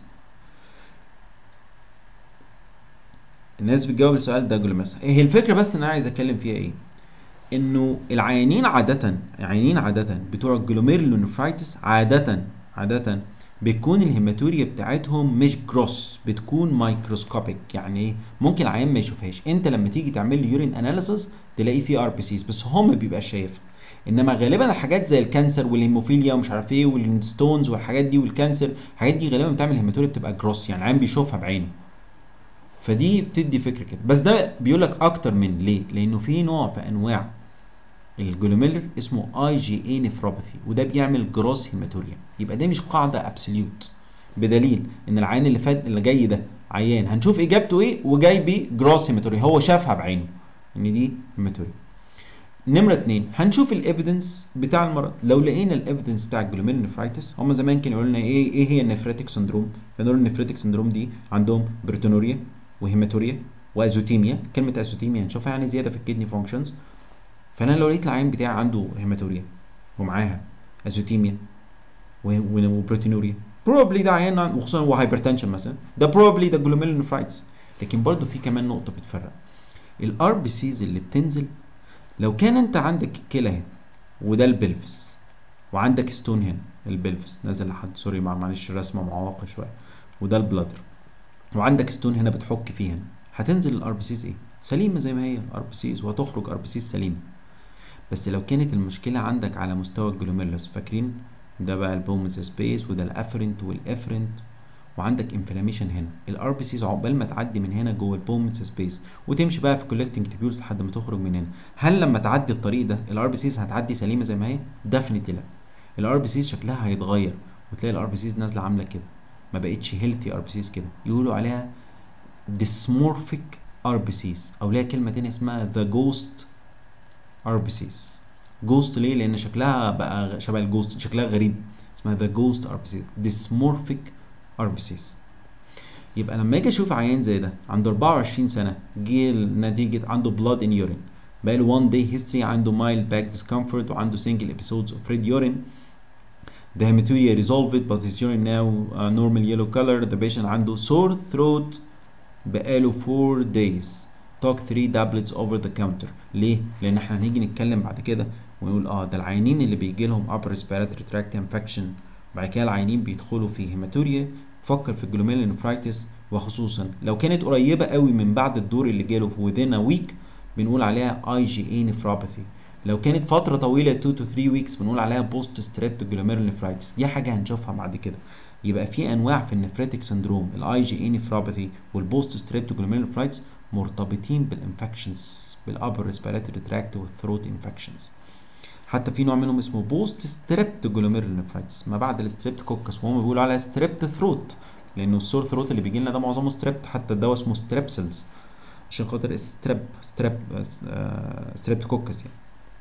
الناس بتجاوب السؤال ده جلوميرلس هي الفكره بس ان انا عايز اتكلم فيها ايه انه العيانين عاده العيانين عاده بتوع الجلوميرلونيفرايتس عاده عاده بتكون الهيماتوريا بتاعتهم مش جروس بتكون مايكروسكوبيك يعني ايه ممكن العيان ما يشوفهاش انت لما تيجي تعمل لي يورين اناليسيس تلاقي فيه ار بي سيز بس هو ما بيبقاش شايفها انما غالبا الحاجات زي الكانسر والهيموفيليا ومش عارف ايه والستونز والحاجات دي والكانسر الحاجات دي غالبا بتعمل هيماتوريا بتبقى جروس يعني العيان بيشوفها بعينه فدي بتدي فكره كده بس ده بيقول لك اكتر من ليه لانه في نوع في انواع الجلوميرلر اسمه اي جي اي نفروباثي وده بيعمل جروس هيماتوريا يبقى ده مش قاعده ابسوليوت بدليل ان العيان اللي فات اللي جاي ده عيان هنشوف اجابته ايه وجاي بيه جروس هيماتوريا هو شافها بعينه ان دي هيماتوريا نمرة اتنين هنشوف الايفيدنس بتاع المرض لو لقينا الايفيدنس بتاع الجلوميرلر نفرايتس هم زمان كانوا يقولوا لنا ايه ايه هي النفريتك سندروم فنقول النفريتك سندروم دي عندهم بروتونوريا وهيماتوريا وازوتيميا كلمه ازوتيميا هنشوفها يعني زياده في الكدني فانكشنز فانا لو لقيت العين بتاعي عنده هيماتوريا ومعاها ازوتيميا وبروتينوريا بروبلي ده عيان وخصوصا هو هايبرتنشن مثلا ده بروبلي ده جلوميرلونفرايتس لكن برضو في كمان نقطه بتفرق الار بي سيز اللي بتنزل لو كان انت عندك الكلى هنا وده البلفس وعندك ستون هنا البلفس نازل لحد سوري معلش الرسمه معوقه شويه وده البلادر وعندك ستون هنا بتحك فيه هنا هتنزل الار بي سيز ايه سليمه زي ما هي الار بي سيز وهتخرج ار بي سيز سليمه بس لو كانت المشكله عندك على مستوى الجلوميرلس فاكرين ده بقى البومز سبيس وده الافرنت والافرنت وعندك انفلاميشن هنا الار بي سيز عقبال ما تعدي من هنا جوه البومز سبيس وتمشي بقى في كولكتنج تيبيولز لحد ما تخرج من هنا هل لما تعدي الطريق ده الار بي سيز هتعدي سليمه زي ما هي ديفنتلي لا الار بي سيز شكلها هيتغير وتلاقي الار بي سيز نازله عامله كده ما بقتش هيلثي ار بي سيز كده يقولوا عليها ديسمورفيك ار بي سيز او ليها كلمه تانية اسمها ذا جوست ار بي سيز جوست ليه لان شكلها بقى شبه الجوست شكلها غريب اسمها ذا جوست ار بي سيز ديسمورفيك ار بي سيز يبقى لما اجي اشوف عيان زي ده عنده 24 سنه جه نتيجه عنده بلاد ان يورين بقى له 1 داي هيستوري عنده مايل باك ديسكمفورت وعنده سنجل ابيسودز اوف ريد يورين The hematuria resolved but his urine now uh, normal yellow color. The patient عنده sore throat بقاله 4 days. Took 3 tablets over the counter. ليه؟ لأن احنا هنيجي نتكلم بعد كده ونقول اه ده العيانين اللي بيجي لهم upper respiratory tract infection بعد كده العيانين بيدخلوا في هيماتوريا فكر في الجلوميرولونفرايتس وخصوصا لو كانت قريبة قوي من بعد الدور اللي جاله within a week بنقول عليها اي جي اي نفراباثي لو كانت فترة طويلة 2 to 3 ويكس بنقول عليها بوست ستريبت جلوميرولونفرايتس دي حاجة هنشوفها بعد كده يبقى في انواع في النفريتك سندروم الاي جي اي نفراباثي والبوست ستريبت جلوميرولونفرايتس مرتبطين بالانفكشنز بالابر ريسبيراتوري تراكت والثروت انفكشنز حتى في نوع منهم اسمه بوست ستريبت جلوميرولونفرايتس ما بعد الستريبت كوكس وهم بيقولوا عليها ستريبت ثروت لانه السور ثروت اللي بيجي لنا ده معظمه ستريبت حتى الدواء اسمه ستريبسلز عشان خاطر ستريب ستريب ستريبت كوكس يعني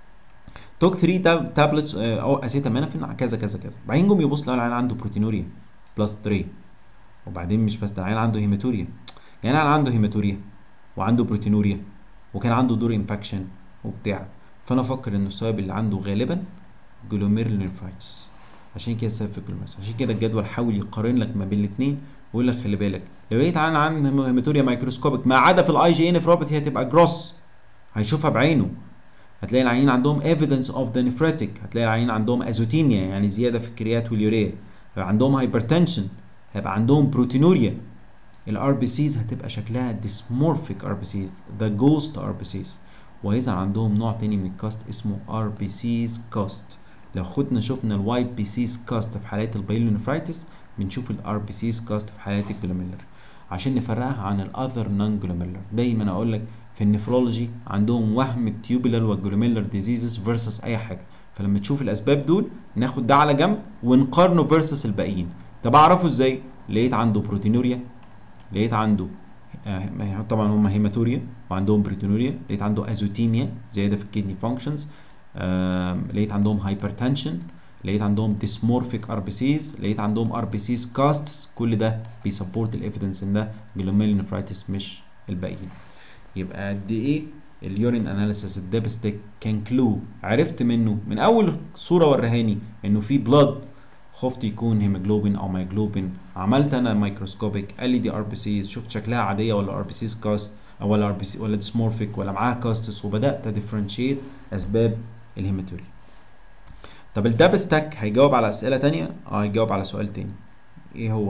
توك 3 تابلتس او اسيتامينوفين كذا كذا كذا بعدين جم يبص لقوا العيال عنده بروتينوريا بلس 3 وبعدين مش بس ده العيال عنده هيماتوريا يعني العيال عنده هيماتوريا وعنده بروتينوريا وكان عنده دور انفكشن وبتاع فانا افكر ان السبب اللي عنده غالبا جلوميرولونفرايتس عشان كده السبب في الجلوميرس عشان كده الجدول حاول يقارن لك ما بين الاثنين ويقول لك خلي بالك لو لقيت عن عن هيماتوريا مايكروسكوبيك ما عدا في الاي جي ان نفروباثي هتبقى جروس هيشوفها بعينه هتلاقي العيانين عندهم evidence of the nephritic هتلاقي العيانين عندهم ازوتيميا يعني زياده في الكريات واليوريا هيبقى عندهم هايبرتنشن هيبقى عندهم بروتينوريا الار بي سيز هتبقى شكلها ديسمورفيك ار بي سيز ذا جوست ار بي سيز وهيظهر عندهم نوع تاني من الكاست اسمه ار بي سيز كاست لو خدنا شفنا الواي بي سيز كاست في حالات البايلونيفرايتس بنشوف الار بي سيز كاست في حالات الجلوميرلر عشان نفرقها عن الاذر نون جلوميرلر دايما اقول لك في النفرولوجي عندهم وهم التيوبولار والجلوميرلر ديزيزز فيرسس اي حاجه فلما تشوف الاسباب دول ناخد ده على جنب ونقارنه فيرسس الباقيين طب اعرفه ازاي لقيت عنده بروتينوريا لقيت عنده آه طبعا هم هيماتوريا وعندهم بروتينوريا لقيت عنده ازوتيميا زياده في الكدني فانكشنز آه لقيت عندهم هايبرتنشن لقيت عندهم ديسمورفيك ار بي سيز لقيت عندهم ار بي سيز كاستس كل ده بيسبورت الايفيدنس ان ده جلوميرولونيفرايتس مش الباقيين يبقى قد ايه اليورين اناليسيس الدبستيك كان كلو عرفت منه من اول صوره ورهاني انه في بلاد خفت يكون هيموجلوبين او مايجلوبين عملت انا مايكروسكوبيك قال لي دي ار بي سيز شفت شكلها عاديه ولا ار بي سيز كاست او ولا ار بي سي ولا ديسمورفيك ولا معاها كاستس وبدات اديفرنشيت اسباب الهيماتوري طب الدبستك هيجاوب على اسئله تانية اه هيجاوب على سؤال تاني ايه هو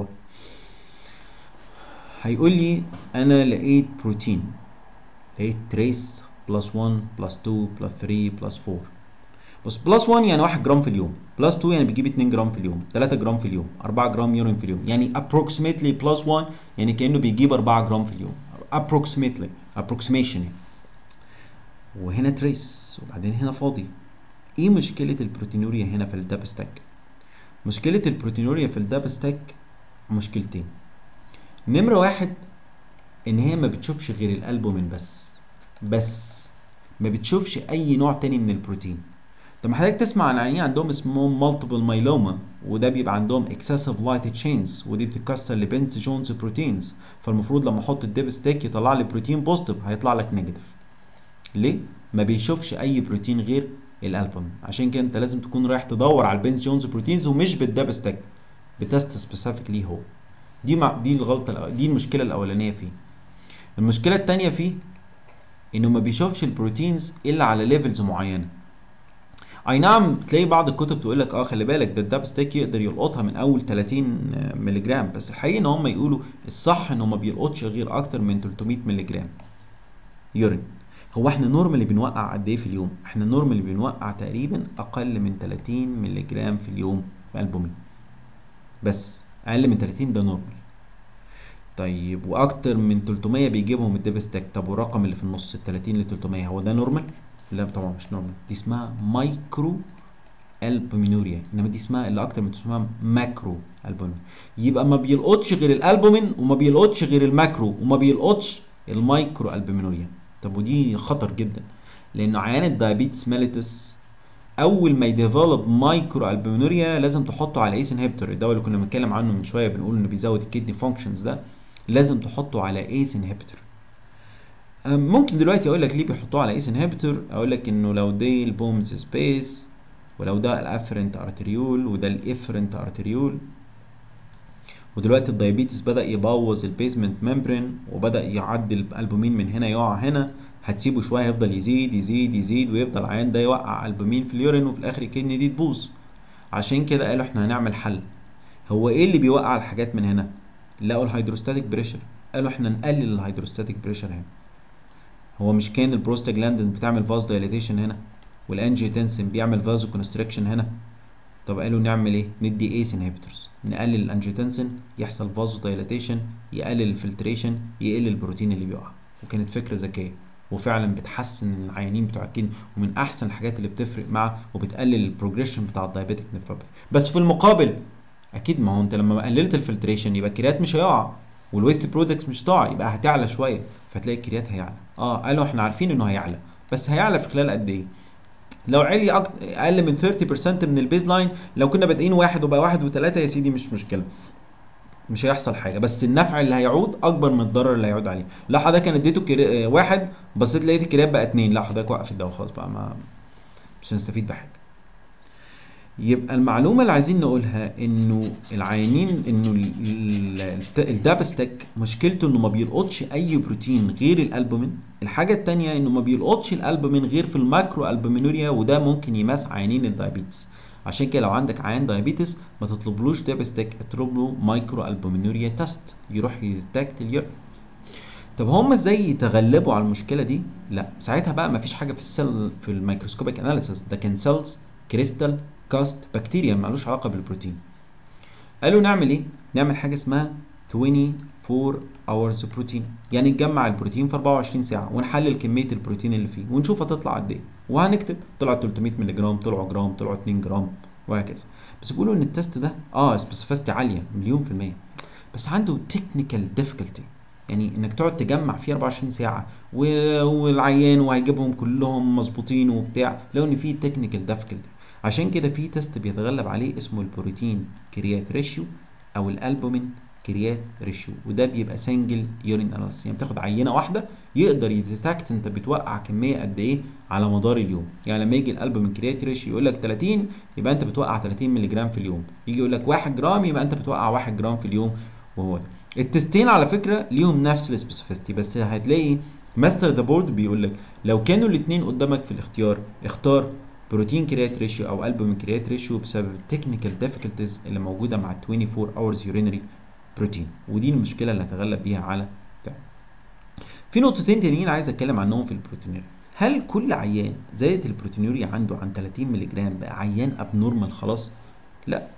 هيقول لي انا لقيت بروتين لقيت تريس بلس 1 بلس 2 بلس 3 بلس 4 بص بلس 1 يعني 1 جرام في اليوم بلس 2 يعني بيجيب 2 جرام في اليوم 3 جرام في اليوم 4 جرام يورين في اليوم يعني approximately بلس 1 يعني كانه بيجيب 4 جرام في اليوم approximately approximation يعني. وهنا تريس وبعدين هنا فاضي ايه مشكلة البروتينوريا هنا في الدابستاك مشكلة البروتينوريا في الدابستاك مشكلتين نمرة واحد ان هي ما بتشوفش غير الالبومين بس بس ما بتشوفش اي نوع تاني من البروتين طب حضرتك تسمع عن عيانين عندهم اسمهم مالتيبل مايلوما وده بيبقى عندهم اكسسيف لايت تشينز ودي بتتكسر لبنس جونز بروتينز فالمفروض لما احط الديب ستيك يطلع لي بروتين بوزيتيف هيطلع لك نيجاتيف ليه ما بيشوفش اي بروتين غير الالبومين عشان كده انت لازم تكون رايح تدور على البنس جونز بروتينز ومش بالديب ستيك بتست سبيسيفيك ليه هو دي مع دي الغلطه دي المشكله الاولانيه فيه المشكله الثانيه فيه انه ما بيشوفش البروتينز الا على ليفلز معينه اي نعم تلاقي بعض الكتب تقول لك اه خلي بالك ده الداب ستيك يقدر يلقطها من اول 30 مللي جرام بس الحقيقه ان هم يقولوا الصح انه ما بيلقطش غير اكتر من 300 مللي جرام يورين هو احنا نورمالي بنوقع قد ايه في اليوم احنا نورمالي بنوقع تقريبا اقل من 30 مللي جرام في اليوم في البومين بس اقل من 30 ده نورمال طيب واكتر من 300 بيجيبهم الديبستاك طب والرقم اللي في النص ال 30 ل 300 هو ده نورمال لا طبعا مش نورمال دي اسمها مايكرو البومينوريا انما دي اسمها اللي اكتر من اسمها ماكرو البومين يبقى ما بيلقطش غير الالبومين وما بيلقطش غير الماكرو وما بيلقطش المايكرو البومينوريا طب ودي خطر جدا لان عيان الدايابيتس ميليتس اول ما يديفلوب مايكرو البومينوريا لازم تحطه على ايس انهبيتور الدواء اللي كنا بنتكلم عنه من شويه بنقول انه بيزود الكدني فانكشنز ده لازم تحطه على ايس انهبيتور ممكن دلوقتي اقول لك ليه بيحطوه على ايس انهبيتور اقول لك انه لو دي البومز سبيس ولو ده الافرنت ارتريول وده الافرنت ارتريول ودلوقتي الدايابيتس بدا يبوظ البيزمنت ممبرين وبدا يعدي الالبومين من هنا يقع هنا هتسيبه شويه هيفضل يزيد يزيد يزيد ويفضل العيان ده يوقع البومين في اليورين وفي الاخر الكدني دي تبوظ عشان كده قالوا احنا هنعمل حل هو ايه اللي بيوقع الحاجات من هنا لقوا الهيدروستاتيك بريشر قالوا احنا نقلل الهيدروستاتيك بريشر هنا هو مش كان البروستاجلاندين بتعمل فاز دايليتيشن هنا والانجيوتنسين بيعمل فازو كونستريكشن هنا طب قالوا نعمل ايه ندي ايس انهبيتورز نقلل الانجيوتنسين يحصل فازو دايليتيشن يقلل الفلتريشن يقل البروتين اللي بيقع وكانت فكره ذكيه وفعلا بتحسن العيانين بتوع الكدني ومن احسن الحاجات اللي بتفرق مع وبتقلل البروجريشن بتاع الدايابيتيك نيفروباثي بس في المقابل اكيد ما هو انت لما قللت الفلتريشن يبقى الكريات مش هيقع والويست برودكتس مش هتقع يبقى هتعلى شويه فتلاقي الكريات هيعلى اه قالوا احنا عارفين انه هيعلى بس هيعلى في خلال قد ايه لو علي أك... اقل من 30% من البيز لاين لو كنا بادئين واحد وبقى واحد وثلاثه يا سيدي مش مشكله مش هيحصل حاجه بس النفع اللي هيعود اكبر من الضرر اللي هيعود عليه لا حضرتك انا اديته كري... واحد بصيت لقيت الكريات بقى اتنين لا حضرتك وقف الدواء خلاص بقى ما مش هنستفيد بحاجه يبقى المعلومه اللي عايزين نقولها انه العيانين انه الدابستك مشكلته انه ما بيلقطش اي بروتين غير الالبومين الحاجه الثانيه انه ما بيلقطش الالبومين غير في الماكرو البومينوريا وده ممكن يماس عيانين الدايابيتس عشان كده لو عندك عيان دايابيتس ما تطلبلوش دابستك اطلب له مايكرو البومينوريا تيست يروح يديتكت اليورين طب هم ازاي يتغلبوا على المشكله دي لا ساعتها بقى ما فيش حاجه في السيل في الميكروسكوبيك اناليسيس ده كان سيلز كريستال كاست بكتيريا مالوش علاقه بالبروتين قالوا نعمل ايه نعمل حاجه اسمها 24 hours بروتين يعني نجمع البروتين في 24 ساعه ونحلل كميه البروتين اللي فيه ونشوف هتطلع قد ايه وهنكتب طلع 300 مللي جرام طلعوا جرام طلعوا 2 جرام وهكذا بس بيقولوا ان التست ده اه سبيسيفيستي عاليه مليون في الميه بس عنده تكنيكال ديفيكولتي يعني انك تقعد تجمع فيه 24 ساعه و- والعيان وهيجيبهم كلهم مظبوطين وبتاع لو ان في تكنيكال ديفيكولتي عشان كده في تيست بيتغلب عليه اسمه البروتين كريات ريشيو او الالبومين كريات ريشيو وده بيبقى سنجل يورين اناليسيس يعني بتاخد عينه واحده يقدر يديتكت انت بتوقع كميه قد ايه على مدار اليوم يعني لما يجي الالبومين كريات ريشيو يقول لك 30 يبقى انت بتوقع 30 مللي جرام في اليوم يجي يقول لك 1 جرام يبقى انت بتوقع 1 جرام في اليوم وهو ده التستين على فكره ليهم نفس السبيسيفيستي بس هتلاقي ماستر ذا بورد بيقول لك لو كانوا الاثنين قدامك في الاختيار اختار بروتين كريات ريشيو او البومين كريات ريشيو بسبب التكنيكال ديفيكولتيز اللي موجوده مع 24 اورز يورينري بروتين ودي المشكله اللي هتغلب بيها على بتاع في نقطتين تانيين عايز اتكلم عنهم في البروتينوريا هل كل عيان زادت البروتينوريا عنده عن 30 مللي جرام بقى عيان ابنورمال خلاص لا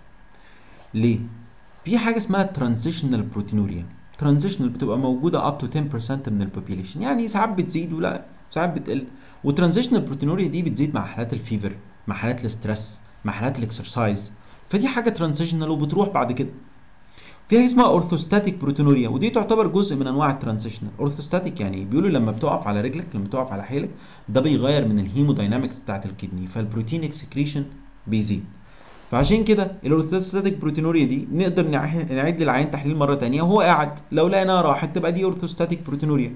ليه في حاجه اسمها ترانزيشنال بروتينوريا ترانزيشنال بتبقى موجوده اب تو 10% من البوبيليشن يعني ساعات بتزيد ولا ساعات بتقل وترانزيشنال بروتينوريا دي بتزيد مع حالات الفيفر مع حالات الاسترس مع حالات الاكسرسايز فدي حاجه ترانزيشنال وبتروح بعد كده في حاجه اسمها اورثوستاتيك بروتينوريا ودي تعتبر جزء من انواع الترانزيشنال اورثوستاتيك يعني بيقولوا لما بتقف على رجلك لما بتقف على حيلك ده بيغير من الهيموداينامكس بتاعت الكدني فالبروتين اكسكريشن بيزيد فعشان كده الاورثوستاتيك بروتينوريا دي نقدر نع- نعيد للعيان تحليل مره تانية وهو قاعد لو لقيناها راحت تبقى دي اورثوستاتيك بروتينوريا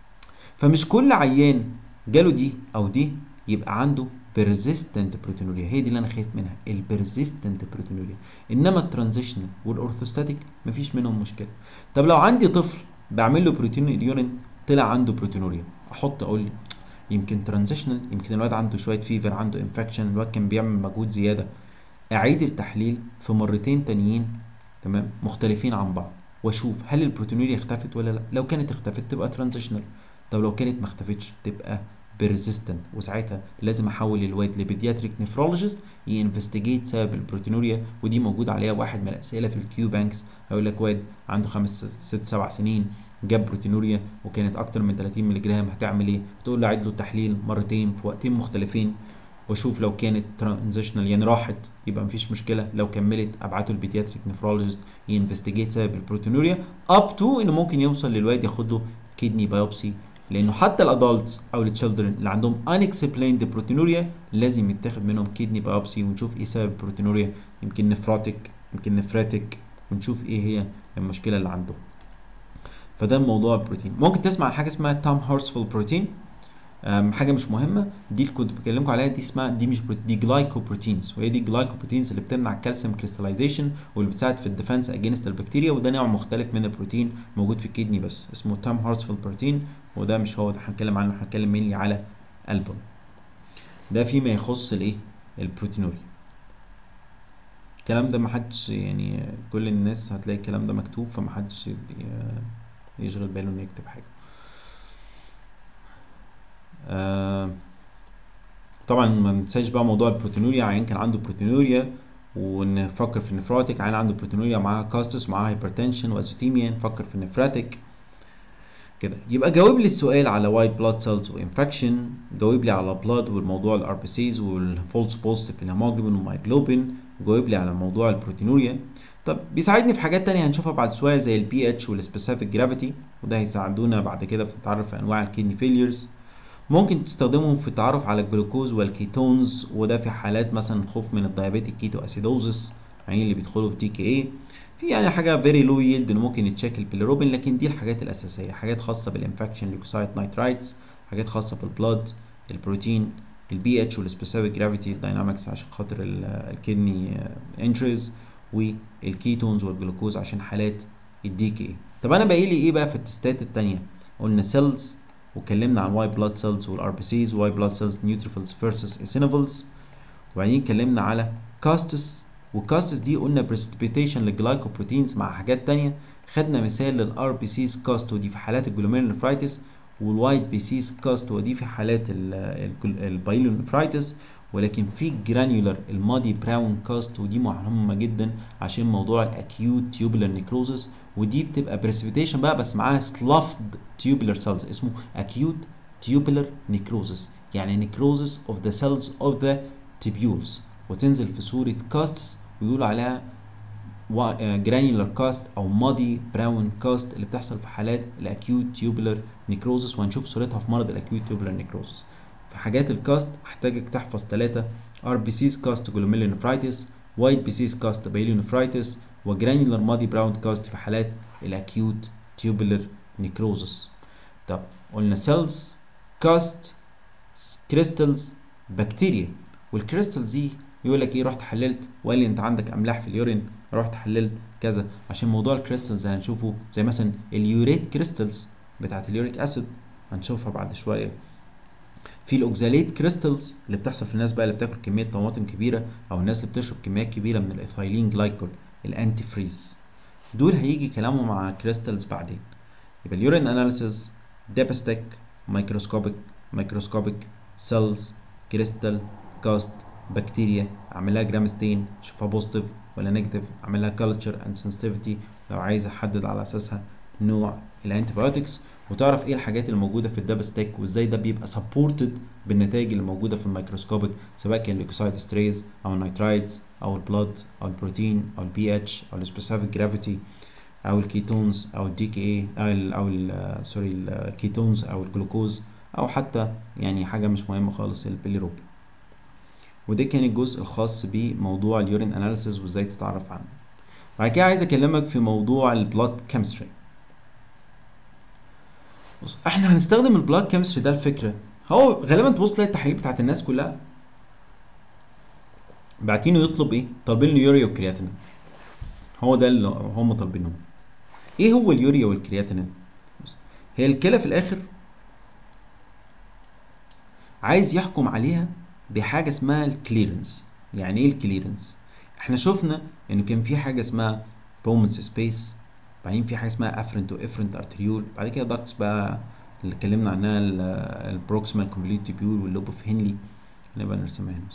فمش كل عيان جاله دي او دي يبقى عنده persistent بروتينوريا هي دي اللي انا خايف منها البرزيستنت بروتينوريا انما الترانزيشنال والاورثوستاتيك مفيش منهم مشكله طب لو عندي طفل بعمل له بروتين اليورين طلع عنده بروتينوريا احط اقول لي يمكن ترانزيشنال يمكن الواد عنده شويه فيفر عنده انفكشن الواد كان بيعمل مجهود زياده اعيد التحليل في مرتين تانيين تمام مختلفين عن بعض واشوف هل البروتينوريا اختفت ولا لا لو كانت اختفت تبقى ترانزيشنال طب لو كانت ما اختفتش تبقى بيرزيستنت وساعتها لازم احول الواد لبيدياتريك نفرولوجيست ينفستيجيت سبب البروتينوريا ودي موجود عليها واحد من الاسئله في الكيو بانكس هيقول لك واد عنده خمس ست سبع سنين جاب بروتينوريا وكانت اكتر من 30 مللي جرام هتعمل ايه؟ تقول له عيد له التحليل مرتين في وقتين مختلفين واشوف لو كانت ترانزيشنال يعني راحت يبقى مفيش مشكله لو كملت ابعته البيدياتريك نفرولوجيست ينفستيجيت سبب البروتينوريا اب تو انه ممكن يوصل للواد ياخد له كيدني بايوبسي لانه حتى الادلتس او التشيلدرن اللي عندهم unexplained بروتينوريا لازم يتاخد منهم كيدني بايوبسي ونشوف ايه سبب البروتينوريا يمكن نفراتيك يمكن نفراتيك ونشوف ايه هي المشكله اللي عندهم فده موضوع البروتين ممكن تسمع عن حاجه اسمها تام هورسفول بروتين أم، حاجه مش مهمه دي اللي كنت بكلمكم عليها دي اسمها دي مش بروتين دي جلايكوبروتينز وهي دي جلايكوبروتينز اللي بتمنع الكالسيوم كريستاليزيشن واللي بتساعد في الديفنس اجينست البكتيريا وده نوع مختلف من البروتين موجود في الكدني بس اسمه تام هورسفول بروتين وده مش هو ده هنتكلم عنه هنتكلم مينلي على البوم ده فيما يخص الايه البروتينوريا الكلام ده محدش يعني كل الناس هتلاقي الكلام ده مكتوب فمحدش ي- يشغل باله انه يكتب حاجه آه طبعا ما ننساش بقى موضوع البروتينوريا عيان كان عنده بروتينوريا ونفكر في النفراتيك عيان عنده بروتينوريا معاها كاستس ومعاها هايبرتنشن وازوتيميا نفكر في النفراتيك كده يبقى جاوب لي السؤال على وايت بلاد سيلز وانفكشن جاوب لي على بلاد والموضوع الار بي سيز والفولس بوزيتيف الهيموجلوبين والمايجلوبين جاوب لي على موضوع البروتينوريا طب بيساعدني في حاجات تانية هنشوفها بعد شوية زي البي اتش والسبيسيفيك جرافيتي وده هيساعدونا بعد كده في التعرف على انواع الكيدني فيليرز ممكن تستخدمهم في التعرف على الجلوكوز والكيتونز وده في حالات مثلا خوف من الدايابيتيك كيتو اسيدوزس يعني اللي بيدخلوا في دي كي اي في يعني حاجه فيري لو يلد انه ممكن يتشكل البيليروبين لكن دي الحاجات الاساسيه حاجات خاصه بالانفكشن ليوكوسايت نايترايتس حاجات خاصه بالبلاد البروتين البي اتش والسبيسيفيك جرافيتي الداينامكس عشان خاطر الكدني انجريز والكيتونز والجلوكوز عشان حالات الدي كي اي طب انا باقي لي ايه بقى في التستات التانية قلنا سيلز واتكلمنا عن واي بلاد سيلز والار بي سيز واي بلاد سيلز نيوتروفيلز فيرسس اسينوفيلز وبعدين اتكلمنا على كاستس والكاستس دي قلنا بريسبيتيشن للجلايكوبروتينز مع حاجات تانية خدنا مثال للار بي سيز كاست ودي في حالات الجلوميرولونيفرايتس والوايت بيسيس كاست ودي في حالات البايلونفرايتس ولكن في جرانيولار المادي براون كاست ودي مهمه جدا عشان موضوع الاكيوت تيوبولار نيكروزس ودي بتبقى بريسبيتيشن بقى بس معاها سلافد تيوبولار سيلز اسمه اكيوت تيوبولار نيكروزس يعني نيكروزس اوف ذا سيلز اوف ذا تيبيولز وتنزل في صوره كاستس ويقولوا عليها جرانيولار كاست او مادي براون كاست اللي بتحصل في حالات الاكيوت تيوبولار نيكروزس وهنشوف صورتها في مرض الاكيوت تيوبولار نيكروزس في حاجات الكاست هحتاجك تحفظ ثلاثة ار بي سيز كاست جلوميرولونفرايتس وايت بي سيز كاست بايلونفرايتس وجرانيولار مادي براون كاست في حالات الاكيوت تيوبولار نيكروزس طب قلنا سيلز كاست كريستالز بكتيريا والكريستالز دي يقول لك ايه رحت حللت وقال لي انت عندك املاح في اليورين رحت حللت كذا عشان موضوع الكريستالز هنشوفه زي مثلا اليوريت كريستالز بتاعت اليوريك اسيد هنشوفها بعد شويه في الاوكزاليت كريستالز اللي بتحصل في الناس بقى اللي بتاكل كميه طماطم كبيره او الناس اللي بتشرب كميات كبيره من الايثايلين جلايكول الانتي فريز دول هيجي كلامه مع كريستالز بعدين يبقى اليورين اناليسيز ديبستيك مايكروسكوبيك مايكروسكوبيك سيلز كريستال كاست بكتيريا اعمل لها جرام ستين اشوفها بوزيتيف ولا نيجاتيف اعمل لها كلتشر اند سنسيتيفيتي لو عايز احدد على اساسها نوع الانتيبيوتكس وتعرف ايه الحاجات اللي موجوده في الدب ستيك وازاي ده بيبقى سبورتد بالنتائج اللي موجوده في الميكروسكوبيك سواء كان الليكوسايد ستريز او النيترايدز او البلاد او البروتين او البي اتش او السبيسيفيك جرافيتي او الكيتونز او الدي كي اي او ال او ال سوري الكيتونز او الجلوكوز او حتى يعني حاجه مش مهمه خالص البيليروبين وده كان الجزء الخاص بموضوع اليورين اناليسيز وازاي تتعرف عنه بعد كده عايز اكلمك في موضوع البلاد كيمستري بص احنا هنستخدم البلاد كيمستري ده الفكره هو غالبا تبص تلاقي التحاليل بتاعت الناس كلها باعتينه يطلب ايه طالبين له يوريا وكرياتينين هو ده اللي هم طالبينه ايه هو اليوريا والكرياتينين هي الكلى في الاخر عايز يحكم عليها بحاجه اسمها الكليرنس يعني ايه الكليرنس احنا شفنا انه كان في حاجه اسمها بومنس سبيس بعدين في حاجه اسمها افرنت وافرنت ارتريول بعد كده داكتس بقى اللي اتكلمنا عنها البروكسيمال كومبليت تيبيول واللوب اوف هنلي نبقى نرسمها هنا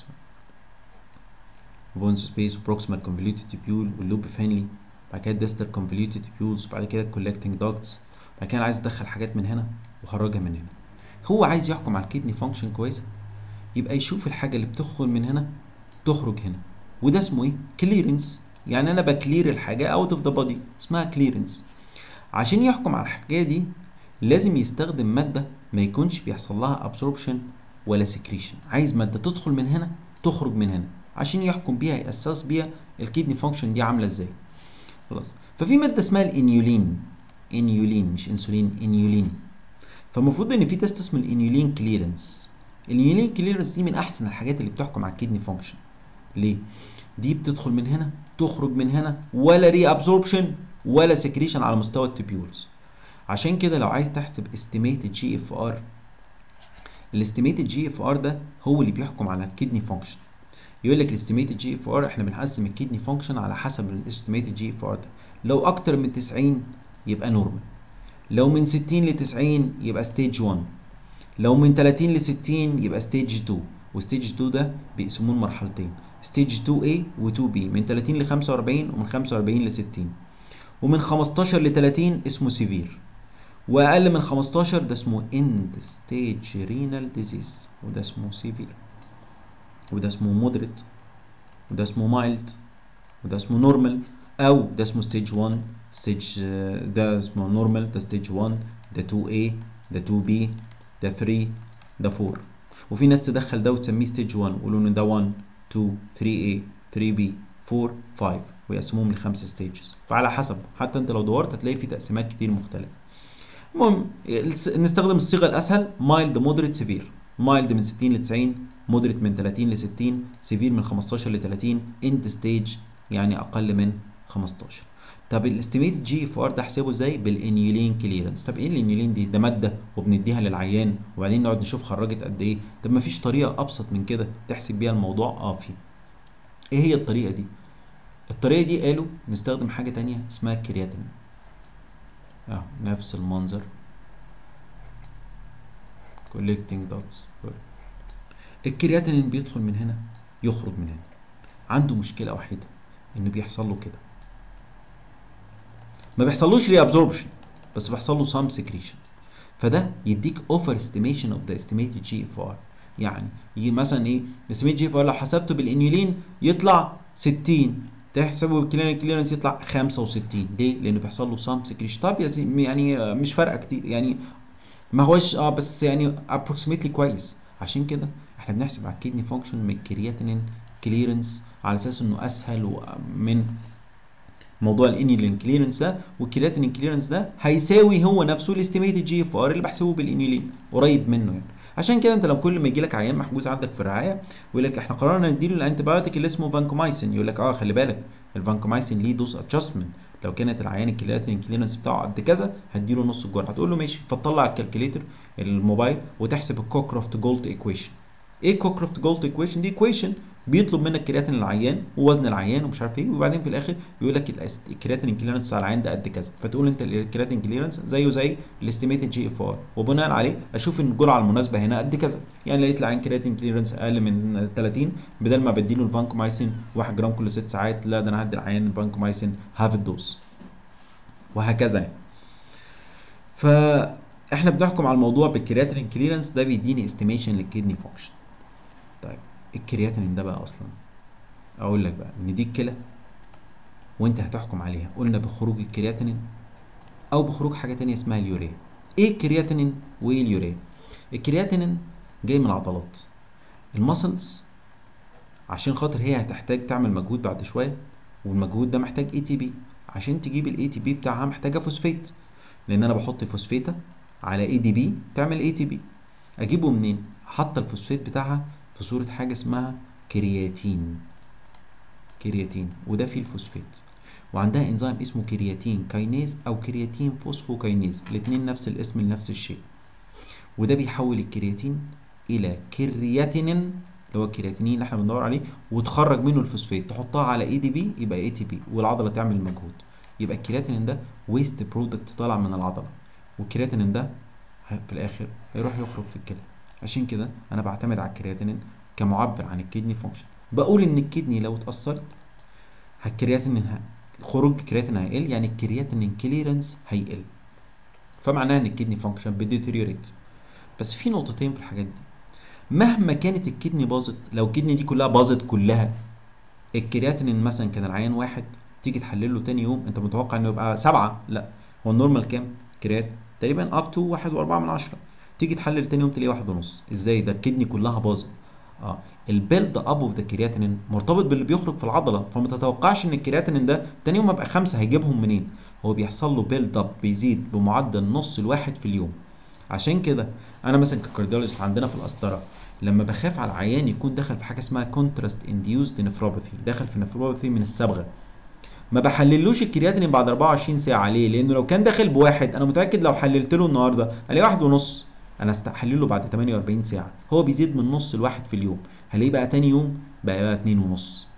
بونس سبيس وبروكسيمال كومبليت تيبيول واللوب اوف هنلي بعد كده ديستال كونفوليوتد تيبيولز وبعد كده كولكتنج داكتس بعد كده عايز ادخل حاجات من هنا وخرجها من هنا هو عايز يحكم على الكدني فانكشن كويسه يبقى يشوف الحاجه اللي بتدخل من هنا تخرج هنا وده اسمه ايه كليرنس يعني انا بكلير الحاجه اوت اوف ذا بودي اسمها كليرنس عشان يحكم على الحاجه دي لازم يستخدم ماده ما يكونش بيحصل لها ابسوربشن ولا سكريشن عايز ماده تدخل من هنا تخرج من هنا عشان يحكم بيها ياسس بيها الكدني فانكشن دي عامله ازاي خلاص ففي ماده اسمها الانيولين انيولين مش انسولين انيولين فالمفروض ان في تيست اسمه الانيولين كليرنس الانيولين كليرنس دي من احسن الحاجات اللي بتحكم على الكدني فانكشن ليه دي بتدخل من هنا تخرج من هنا ولا ري ابزوربشن ولا سكريشن على مستوى التبيولز عشان كده لو عايز تحسب استيميتد جي اف ار الاستيميتد جي اف ار ده هو اللي بيحكم على الكدني فانكشن يقول لك الاستيميتد جي اف ار احنا بنقسم الكدني فانكشن على حسب الاستيميتد جي اف ار ده لو اكتر من 90 يبقى نورمال لو من 60 ل 90 يبقى ستيج 1 لو من 30 ل 60 يبقى ستيج 2 وستيج 2 ده بيقسموه لمرحلتين ستيج 2A و 2B من 30 ل 45 ومن 45 ل 60 ومن 15 ل 30 اسمه سيفير واقل من 15 ده اسمه اند ستيج رينال ديزيز وده اسمه سيفير وده اسمه مودريت وده اسمه مايلد وده اسمه نورمال او ده اسمه ستيج 1 ستيج ده اسمه نورمال ده ستيج 1 ده 2A ده 2B ده 3 ده 4 وفي ناس تدخل ده وتسميه ستيج 1 ويقولوا ان ده 1 2 3A 3B 4 5 ويقسموهم لخمسة ستيجز فعلى حسب حتى انت لو دورت هتلاقي في تقسيمات كتير مختلفة المهم نستخدم الصيغة الأسهل مايلد مودريت سيفير مايلد من 60 ل 90 مودريت من 30 ل 60 سيفير من 15 ل 30 اند ستيج يعني أقل من 15 طب الاستيميتد جي اف ار ده احسبه ازاي بالانيولين كليرنس طب ايه الانيولين دي ده ماده وبنديها للعيان وبعدين نقعد نشوف خرجت قد ايه طب ما فيش طريقه ابسط من كده تحسب بيها الموضوع اه في ايه هي الطريقه دي الطريقه دي قالوا نستخدم حاجه تانية اسمها كرياتين اهو نفس المنظر collecting ducts الكرياتينين بيدخل من هنا يخرج من هنا عنده مشكله وحيده ان بيحصل له كده ما بيحصلوش ري ابزوربشن بس بيحصل له سام سكريشن فده يديك اوفر استيميشن اوف ذا استيميتد جي اف ار يعني يجي مثلا ايه استيميتد جي اف ار لو حسبته بالانيولين يطلع 60 تحسبه بالكلينيك كليرنس يطلع 65 ليه؟ لانه بيحصل له سام سكريشن طب يا سيدي يعني آه، مش فارقه كتير يعني ما هوش اه بس يعني ابروكسيمتلي كويس عشان كده احنا بنحسب على الكدني فانكشن من الكرياتينين كليرنس على اساس انه اسهل و- من موضوع الانيولين كليرنس ده والكرياتينين كليرنس ده هيساوي هو نفسه الاستيميتد جي اف ار اللي بحسبه بالانيولين قريب منه يعني عشان كده انت لو كل ما يجي لك عيان محجوز عندك في الرعايه ويقول لك احنا قررنا نديله الانتيبيوتيك اللي اسمه فانكومايسين يقول لك اه خلي بالك الفانكومايسين ليه دوز ادجستمنت لو كانت العيان الكرياتين كليرنس بتاعه قد كذا هديله نص الجرعه هتقول له ماشي فتطلع الكالكوليتر الموبايل وتحسب الكوكروفت جولد ايكويشن ايه كوكروفت جولد ايكويشن دي ايكويشن بيطلب منك كرياتين العيان ووزن العيان ومش عارف ايه وبعدين في الاخر يقول لك الاس- الكرياتين كليرنس بتاع العيان ده قد كذا فتقول انت الكرياتين كليرنس زيه زي الاستيميتد جي اف ار وبناء عليه اشوف ان الجرعه المناسبه هنا قد كذا يعني لقيت العيان كرياتين كليرنس اقل من 30 بدل ما بديله الفانكومايسين 1 جرام كل 6 ساعات لا ده انا هدي العيان الفانكومايسين هاف الدوز وهكذا يعني فاحنا بنحكم على الموضوع بالكرياتين كليرنس ده بيديني استيميشن للكدني فانكشن طيب الكرياتين ده بقى اصلا اقول لك بقى ان دي الكلى وانت هتحكم عليها قلنا بخروج الكرياتينين او بخروج حاجه تانية اسمها اليوريا ايه الكرياتينين وايه اليوريا الكرياتينين جاي من العضلات المسلز عشان خاطر هي هتحتاج تعمل مجهود بعد شويه والمجهود ده محتاج اي تي بي عشان تجيب الاي تي بي بتاعها محتاجه فوسفات لان انا بحط فوسفيتا على اي دي بي تعمل اي تي بي اجيبه منين حاطه الفوسفات بتاعها في صوره حاجه اسمها كرياتين كرياتين وده فيه الفوسفات وعندها انزيم اسمه كرياتين كاينيز او كرياتين فوسفوكاينيز الاثنين نفس الاسم لنفس الشيء وده بيحول الكرياتين الى كرياتينين اللي هو الكرياتينين اللي احنا بندور عليه وتخرج منه الفوسفات تحطها على اي دي بي يبقى اي تي بي والعضله تعمل مجهود يبقى الكرياتينين ده ويست برودكت طالع من العضله والكرياتينين ده ه- في الاخر هيروح يخرج في الكلى عشان كده انا بعتمد على الكرياتينين كمعبر عن الكدني فانكشن بقول ان الكدني لو اتاثرت الكرياتين ه- خروج الكرياتين هيقل يعني الكرياتين كليرنس هيقل فمعناها ان الكدني فانكشن بيديتيريوريت بس في نقطتين في الحاجات دي مهما كانت الكدني باظت لو الكدني دي كلها باظت كلها الكرياتين مثلا كان العيان واحد تيجي تحلله تاني يوم انت متوقع انه يبقى سبعة لا هو النورمال كام كريات تقريبا اب تو واحد واربعة من عشرة تيجي تحلل تاني يوم تلاقيه واحد ونص ازاي ده الكدني كلها باظت اه البيلد اب اوف ذا كرياتينين مرتبط باللي بيخرج في العضله فما تتوقعش ان الكرياتينين ده تاني يوم يبقى خمسه هيجيبهم منين هو بيحصل له بيلد اب بيزيد بمعدل نص الواحد في اليوم عشان كده انا مثلا ككارديولوجيست عندنا في القسطره لما بخاف على العيان يكون دخل في حاجه اسمها كونتراست انديوزد نفروباثي دخل في نفروباثي من الصبغه ما بحللوش الكرياتينين بعد 24 ساعه ليه لانه لو كان داخل بواحد انا متاكد لو حللت له النهارده الاقي واحد ونص انا استحلله بعد 48 ساعه هو بيزيد من نص الواحد في اليوم هلاقيه بقى تاني يوم بقى, بقى اتنين ونص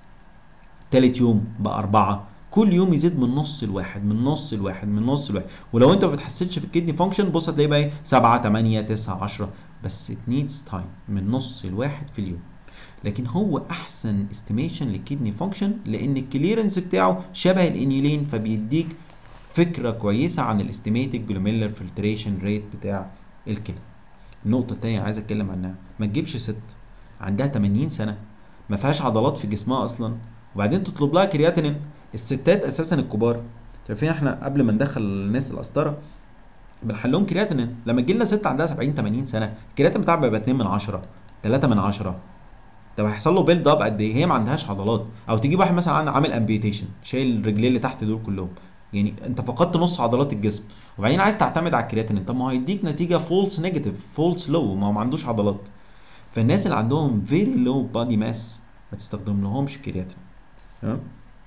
تالت يوم بقى أربعة كل يوم يزيد من نص الواحد من نص الواحد من نص الواحد ولو انت ما بتحسنش في الكدني فانكشن بص هتلاقيه بقى ايه 7 8 9 10 بس it needs time من نص الواحد في اليوم لكن هو احسن استيميشن للكدني فانكشن لان الكليرنس بتاعه شبه الانيولين فبيديك فكره كويسه عن الاستيميتد جلوميرولار فلتريشن ريت بتاع الكلى النقطه الثانيه عايز اتكلم عنها ما تجيبش ست عندها 80 سنه ما فيهاش عضلات في جسمها اصلا وبعدين تطلب لها كرياتينين الستات اساسا الكبار شايفين احنا قبل ما ندخل الناس القسطره بنحل لهم كرياتينين لما تجي لنا ست عندها 70 80 سنه الكرياتين بتاعها بيبقى 2 من 10 3 من 10 طب هيحصل له بيلد اب قد ايه هي ما عندهاش عضلات او تجيب واحد مثلا عنده عامل امبيوتيشن شايل الرجلين اللي تحت دول كلهم يعني انت فقدت نص عضلات الجسم وبعدين عايز تعتمد على الكرياتين طب ما هو هيديك نتيجه فولس نيجاتيف فولس لو ما هو ما عندوش عضلات فالناس اللي عندهم فيري لو بادي ماس ما تستخدم لهمش كرياتين تمام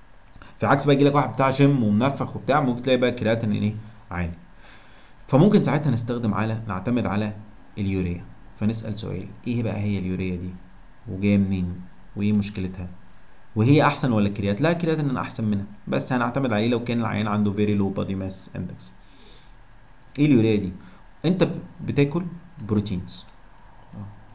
في عكس بقى يجي لك واحد بتاع جيم ومنفخ وبتاع ممكن تلاقي بقى كرياتين ايه عالي فممكن ساعتها نستخدم على نعتمد على اليوريا فنسال سؤال ايه بقى هي اليوريا دي وجايه منين وايه مشكلتها وهي احسن ولا الكريات لا الكرياتين احسن منها بس هنعتمد عليه لو كان العيان عنده فيري لو بادي ماس اندكس ايه اليوريا دي انت بتاكل بروتينز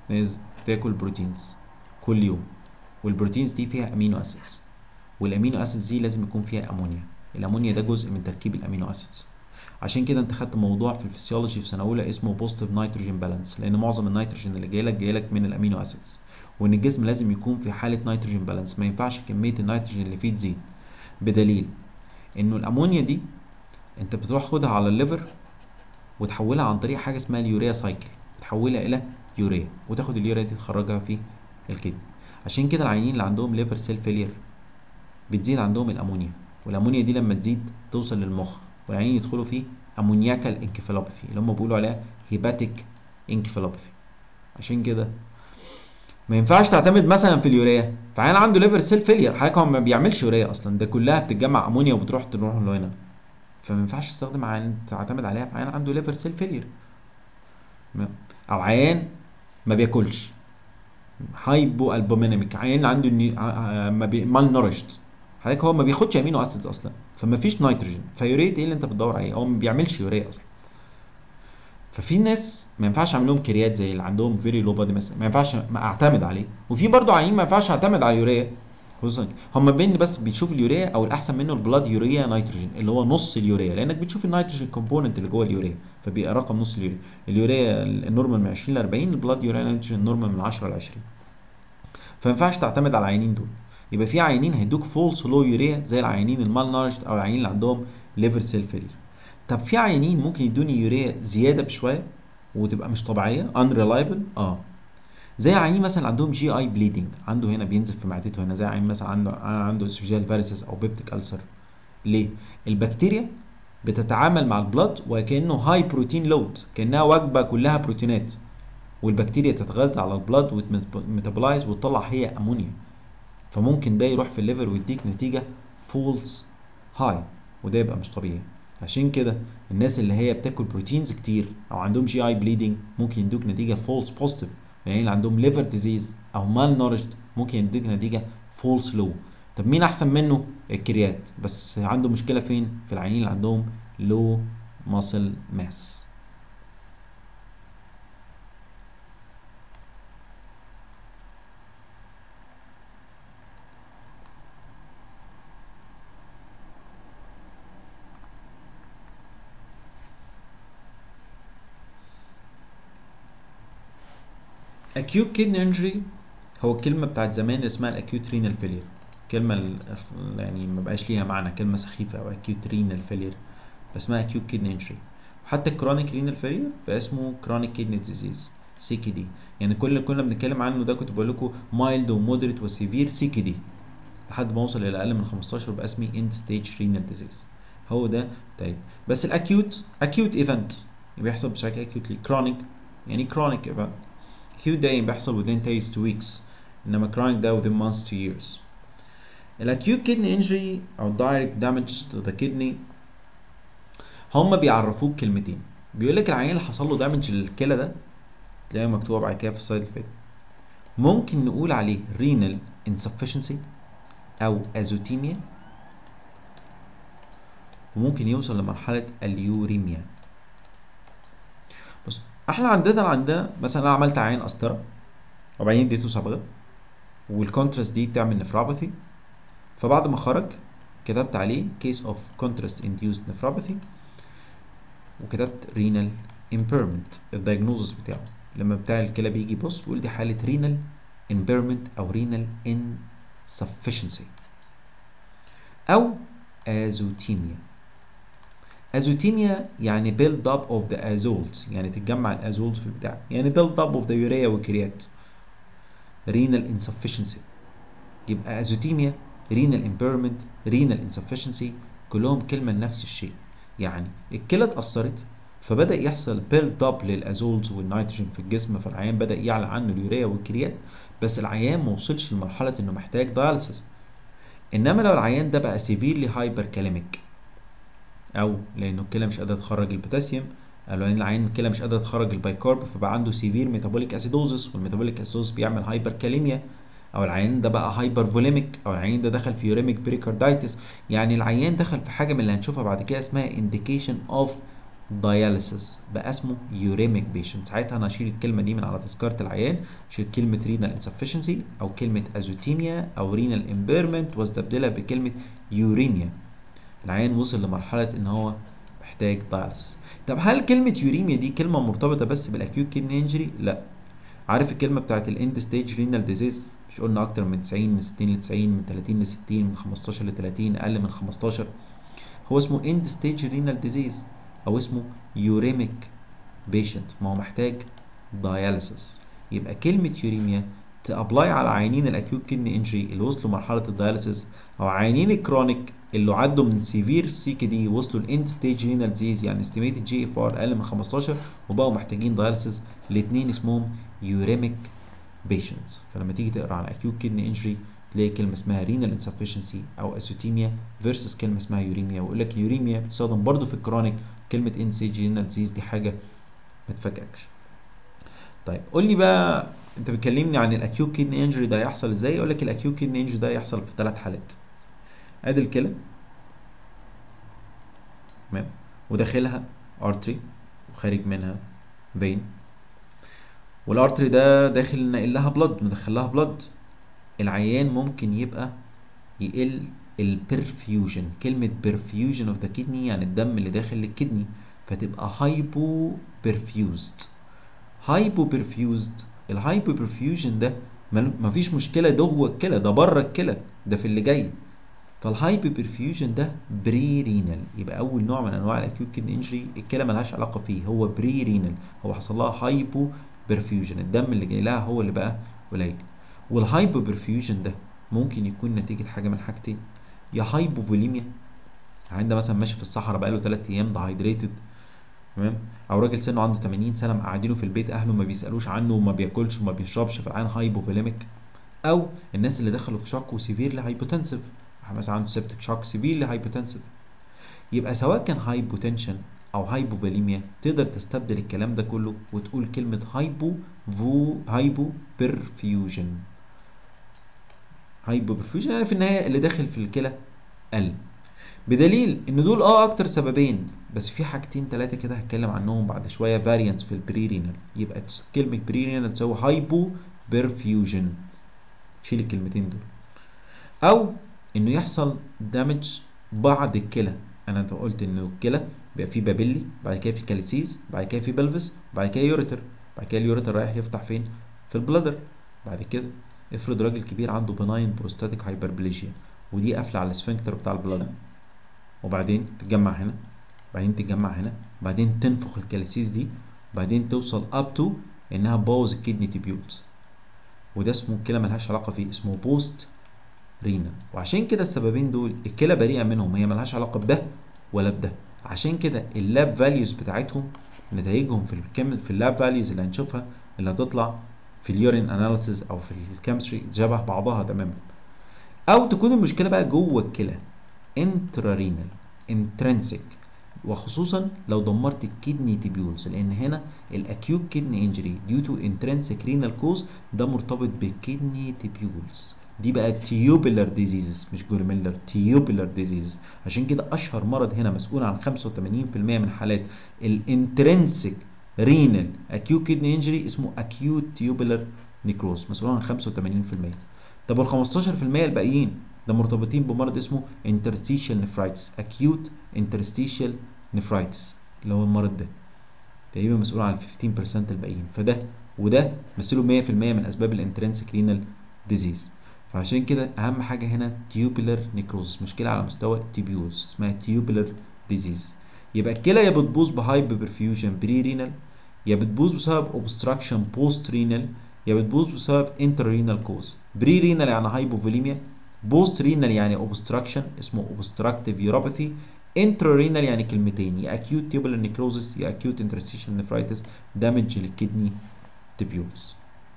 ناس تاكل بروتينز كل يوم والبروتينز دي فيها امينو اسيدز والامينو اسيدز دي لازم يكون فيها امونيا الامونيا ده جزء من تركيب الامينو اسيدز عشان كده انت خدت موضوع في الفسيولوجي في سنه اولى اسمه بوزيتيف نيتروجين بالانس لان معظم النيتروجين اللي جاي لك جاي لك من الامينو اسيدز وان الجسم لازم يكون في حاله نيتروجين بالانس ما ينفعش كميه النيتروجين اللي فيه تزيد بدليل انه الامونيا دي انت بتروح خدها على الليفر وتحولها عن طريق حاجه اسمها اليوريا سايكل تحولها الى يوريا وتاخد اليوريا دي تخرجها في الكدني عشان كده العيانين اللي عندهم ليفر سيل فيلير بتزيد عندهم الامونيا والامونيا دي لما تزيد توصل للمخ والعيانين يدخلوا في امونياكال انكفالوباثي اللي هم بيقولوا عليها هيباتيك انكفالوباثي عشان كده ما ينفعش تعتمد مثلا في اليوريا فعيان عنده ليفر سيل فيلير حضرتك هو ما بيعملش يوريا اصلا ده كلها بتتجمع امونيا وبتروح تروح له هنا فما ينفعش تستخدم عيان تعتمد عليها في عيان عنده ليفر سيل فيلير او عيان ما بياكلش هايبو البومينيميك عيان عنده ني... ع- ما بي... مال نورشت حضرتك هو ما بياخدش امينو اسيدز اصلا فما فيش نيتروجين فيوريت ايه اللي انت بتدور عليه هو ما بيعملش يوريا اصلا ففي ناس ما ينفعش اعمل لهم كريات زي اللي عندهم فيري لو بادي مثلا ما ينفعش ما اعتمد عليه وفي برضه عيانين ما ينفعش اعتمد على اليوريا خصوصا هم بين بس بتشوف اليوريا او الاحسن منه البلاد يوريا نيتروجين اللي هو نص اليوريا لانك بتشوف النيتروجين كومبوننت اللي جوه اليوريا فبيبقى رقم نص اليوريا اليوريا النورمال من 20 ل 40 البلاد يوريا نيتروجين النورمال من 10 ل 20 فما ينفعش تعتمد على العيانين دول يبقى في عيانين هيدوك فولس لو يوريا زي العيانين المال نارشت او العيانين اللي عندهم ليفر سيل فيلير طب في عيانين ممكن يدوني يوريا زياده بشويه وتبقى مش طبيعيه unreliable اه زي عيانين مثلا عندهم جي اي بليدنج عنده هنا بينزف في معدته هنا زي عيان مثلا عنده عنده اسوفيجيال فاريسيس او بيبتيك ألسر ليه البكتيريا بتتعامل مع البلد وكانه هاي بروتين لود كانها وجبه كلها بروتينات والبكتيريا تتغذى على البلد وتميتابلايز وتطلع هي امونيا فممكن ده يروح في الليفر ويديك نتيجه فولس هاي وده يبقى مش طبيعي عشان كده الناس اللي هي بتاكل بروتينز كتير او عندهم جي اي بليدنج ممكن يدوك نتيجه فولس بوزيتيف يعني اللي عندهم ليفر ديزيز او مال نورشت ممكن يديك نتيجه فولس لو طب مين احسن منه الكريات بس عنده مشكله فين في العيانين اللي عندهم لو ماسل ماس acute kidney injury هو الكلمة بتاعت زمان اللي اسمها الاكيوت رينال فيلير كلمة ال- يعني ما بقاش ليها معنى كلمة سخيفة او acute رينال فيلير اسمها acute kidney injury وحتى الكرونيك رينال فيلير بقى اسمه كرونيك كيدني ديزيز سي كي دي يعني كل اللي كنا بنتكلم عنه ده كنت بقول لكم مايلد ومودريت وسيفير سي كي دي لحد ما اوصل الى اقل من 15 بقى اسمي اند ستيج رينال ديزيز هو ده طيب بس الاكيوت اكيوت ايفنت بيحصل بشكل اكيوتلي كرونيك يعني كرونيك ايفنت acute ده بيحصل within days to weeks انما chronic ده within months to years الاكيوت kidney injury او direct damage to the kidney هم بيعرفوك كلمتين بيقول لك العيان اللي حصل له دامج للكلى ده تلاقيها مكتوبه بعد كده في السلايد اللي فات ممكن نقول عليه renal insufficiency او azotemia وممكن يوصل لمرحله اليوريميا بص احنا عندنا عندنا مثلا انا عملت عين قسطره وبعدين اديته صبغه والكونتراست دي بتعمل نفراباثي فبعد ما خرج كتبت عليه كيس اوف كونتراست انديوسد نفراباثي وكتبت رينال امبيرمنت الدايجنوزس بتاعه لما بتاع الكلى بيجي يبص بيقول دي حاله رينال امبيرمنت او رينال insufficiency او ازوتيميا ازوتيميا يعني build up of the azoles يعني تتجمع الازولز في البتاع يعني build up of the urea والكريات renal insufficiency يبقى ازوتيميا renal impairment renal insufficiency كلهم كلمة لنفس الشيء يعني الكلى اتأثرت فبدأ يحصل build up للازولز والنيتروجين في الجسم فالعيان بدأ يعلى عنه اليوريا والكريات بس العيان ما وصلش لمرحلة انه محتاج داياليسيس انما لو العيان ده بقى severely hyperkalemic او لانه الكلى مش قادره تخرج البوتاسيوم او لان العين الكلى مش قادره تخرج البايكارب فبقى عنده سيفير ميتابوليك اسيدوزس والميتابوليك اسيدوزس بيعمل هايبر كاليميا او العيان ده بقى هايبر فوليميك او العيان ده دخل في يوريميك بريكاردايتس يعني العيان دخل في حاجه من اللي هنشوفها بعد كده اسمها indication of داياليسيس بقى اسمه يوريميك بيشنت ساعتها انا اشيل الكلمه دي من على تذكره العيان اشيل كلمه رينال انسفشنسي او كلمه ازوتيميا او رينال امبيرمنت واستبدلها بكلمه يوريميا العيان وصل لمرحله ان هو محتاج داياليسيس طب هل كلمه يوريميا دي كلمه مرتبطه بس بالاكيوت كيدني انجري لا عارف الكلمه بتاعت الاند ستيج رينال ديزيز مش قلنا اكتر من 90 من 60 ل 90 من 30 ل 60 من 15 ل 30 اقل من 15 هو اسمه اند ستيج رينال ديزيز او اسمه يوريميك بيشنت ما هو محتاج داياليسيس يبقى كلمه يوريميا تابلاي على عيانين الاكيوت كدني انجري اللي وصلوا مرحله الداياليسيس او عيانين الكرونيك اللي عدوا من سيفير سي كي دي وصلوا الاند ستيج رينال ديزيز يعني استيميتد جي اف ار اقل من 15 وبقوا محتاجين داياليسيس الاثنين اسمهم يوريميك بيشنتس فلما تيجي تقرا عن اكيوت كدني انجري تلاقي كلمه اسمها رينال انسفشنسي او اسوتيميا فيرسس كلمه اسمها يوريميا ويقول لك يوريميا بتستخدم برضه في الكرونيك كلمه ان سي جي رينال ديزيز دي حاجه ما تفاجئكش طيب قول لي بقى انت بتكلمني عن الاكيوت كدني انجري ده هيحصل ازاي اقول لك الاكيوت كدني انجري ده هيحصل في ثلاث حالات ادي الكلى تمام وداخلها ارتري وخارج منها فين والارتري ده داخل ناقل لها بلد مدخل لها بلد العيان ممكن يبقى يقل البرفيوجن كلمة برفيوجن اوف ذا كدني يعني الدم اللي داخل للكدني فتبقى هايبو برفيوزد هايبو برفيوزد الهايبو برفيوجن ده مفيش مشكلة جوه الكلى ده بره الكلى ده في اللي جاي فالهايبو برفيوجن ده بري رينال يبقى اول نوع من انواع الاكيوت كدني انجري الكلى ملهاش علاقه فيه هو بري رينال هو حصل لها هايبو برفيوجن الدم اللي جاي لها هو اللي بقى قليل والهايبو برفيوجن ده ممكن يكون نتيجه حاجه من حاجتين يا هايبوفوليميا عند مثلا ماشي في الصحراء بقاله 3 ايام دهايدريتد تمام او راجل سنه عنده 80 سنه مقعدينه في البيت اهله ما بيسالوش عنه وما بياكلش وما بيشربش فالعين هايبوفوليميك او الناس اللي دخلوا في شوك وسيفيرلي هايبوتنسيف مثلا عنده سيبتك شوك سيفيرلي هايبوتنسيف يبقى سواء كان هايبوتنشن او هايبوفوليميا تقدر تستبدل الكلام ده كله وتقول كلمه هايبو فو هايبو برفيوجن هايبو برفيوجن يعني في النهايه اللي داخل في الكلى قل بدليل ان دول اه اكتر سببين بس في حاجتين ثلاثه كده هتكلم عنهم بعد شويه فاريانتس في البريرينال يبقى كلمه بريرينال تساوي هايبو برفيوجن شيل الكلمتين دول او انه يحصل دامج بعد الكلى انا انت قلت انه الكلى بيبقى فيه بابيلي بعد كده في كاليسيس بعد كده في بلفس بعد كده يوريتر بعد كده اليوريتر رايح يفتح فين في البلادر بعد كده افرض راجل كبير عنده بناين بروستاتيك هايبربليشيا ودي قافله على السفنكتر بتاع البلادر وبعدين تتجمع هنا بعدين تتجمع هنا بعدين تنفخ الكاليسيس دي بعدين توصل اب تو انها تبوظ الكدني تيبيولز وده اسمه الكلى ملهاش علاقه فيه اسمه بوست رينال وعشان كده السببين دول الكلى بريئه منهم هي ملهاش علاقه بده ولا بده عشان كده اللاب فاليوز بتاعتهم نتائجهم في الكيم في اللاب فاليوز اللي هنشوفها اللي هتطلع في اليورين اناليسيز او في الكيمستري شبه بعضها تماما او تكون المشكله بقى جوه الكلى انترارينال انترنسك وخصوصا لو دمرت الكدني تيبيولز لان هنا الاكيوت كدني انجري ديو تو انترنسك رينال كوز ده مرتبط بالكدني تيبيولز دي بقى تيوبولار ديزيزز مش جلوميلر تيوبولار ديزيزز عشان كده اشهر مرض هنا مسؤول عن 85% من حالات الانترنسك رينال اكيوت كدني انجري اسمه اكيوت تيوبولار نيكروز مسؤول عن 85% طب وال 15% الباقيين ده مرتبطين بمرض اسمه interstitial nephritis acute interstitial nephritis اللي هو المرض ده تقريبا مسؤول عن 15% الباقيين فده وده مثلوا 100% من اسباب الانترنسك رينال ديزيز فعشان كده اهم حاجه هنا tubular necrosis مشكله على مستوى تيبيوز اسمها tubular disease يبقى الكلى يا بتبوظ بهايبر برفيوجن بري رينال يا بتبوظ بسبب obstruction بوست رينال يا بتبوظ بسبب انتررينال كوز بري رينال يعني هايبوفوليميا بوست رينال يعني اوبستراكشن اسمه اوبستراكتيف يوروباثي انتررينال يعني كلمتين يا اكيوت تيوبولار نيكروزس يا اكيوت انترستيشن نفرايتس دامج للكدني تبيولز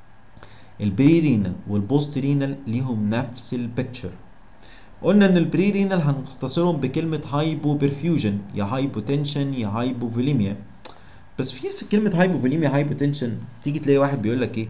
البري رينال والبوست رينال ليهم نفس البيكتشر قلنا ان البري رينال هنختصرهم بكلمه هايبو برفيوجن يا هايبوتنشن يا هايبوفوليميا بس في في كلمه هايبوفوليميا هايبوتنشن تيجي تلاقي واحد بيقول لك ايه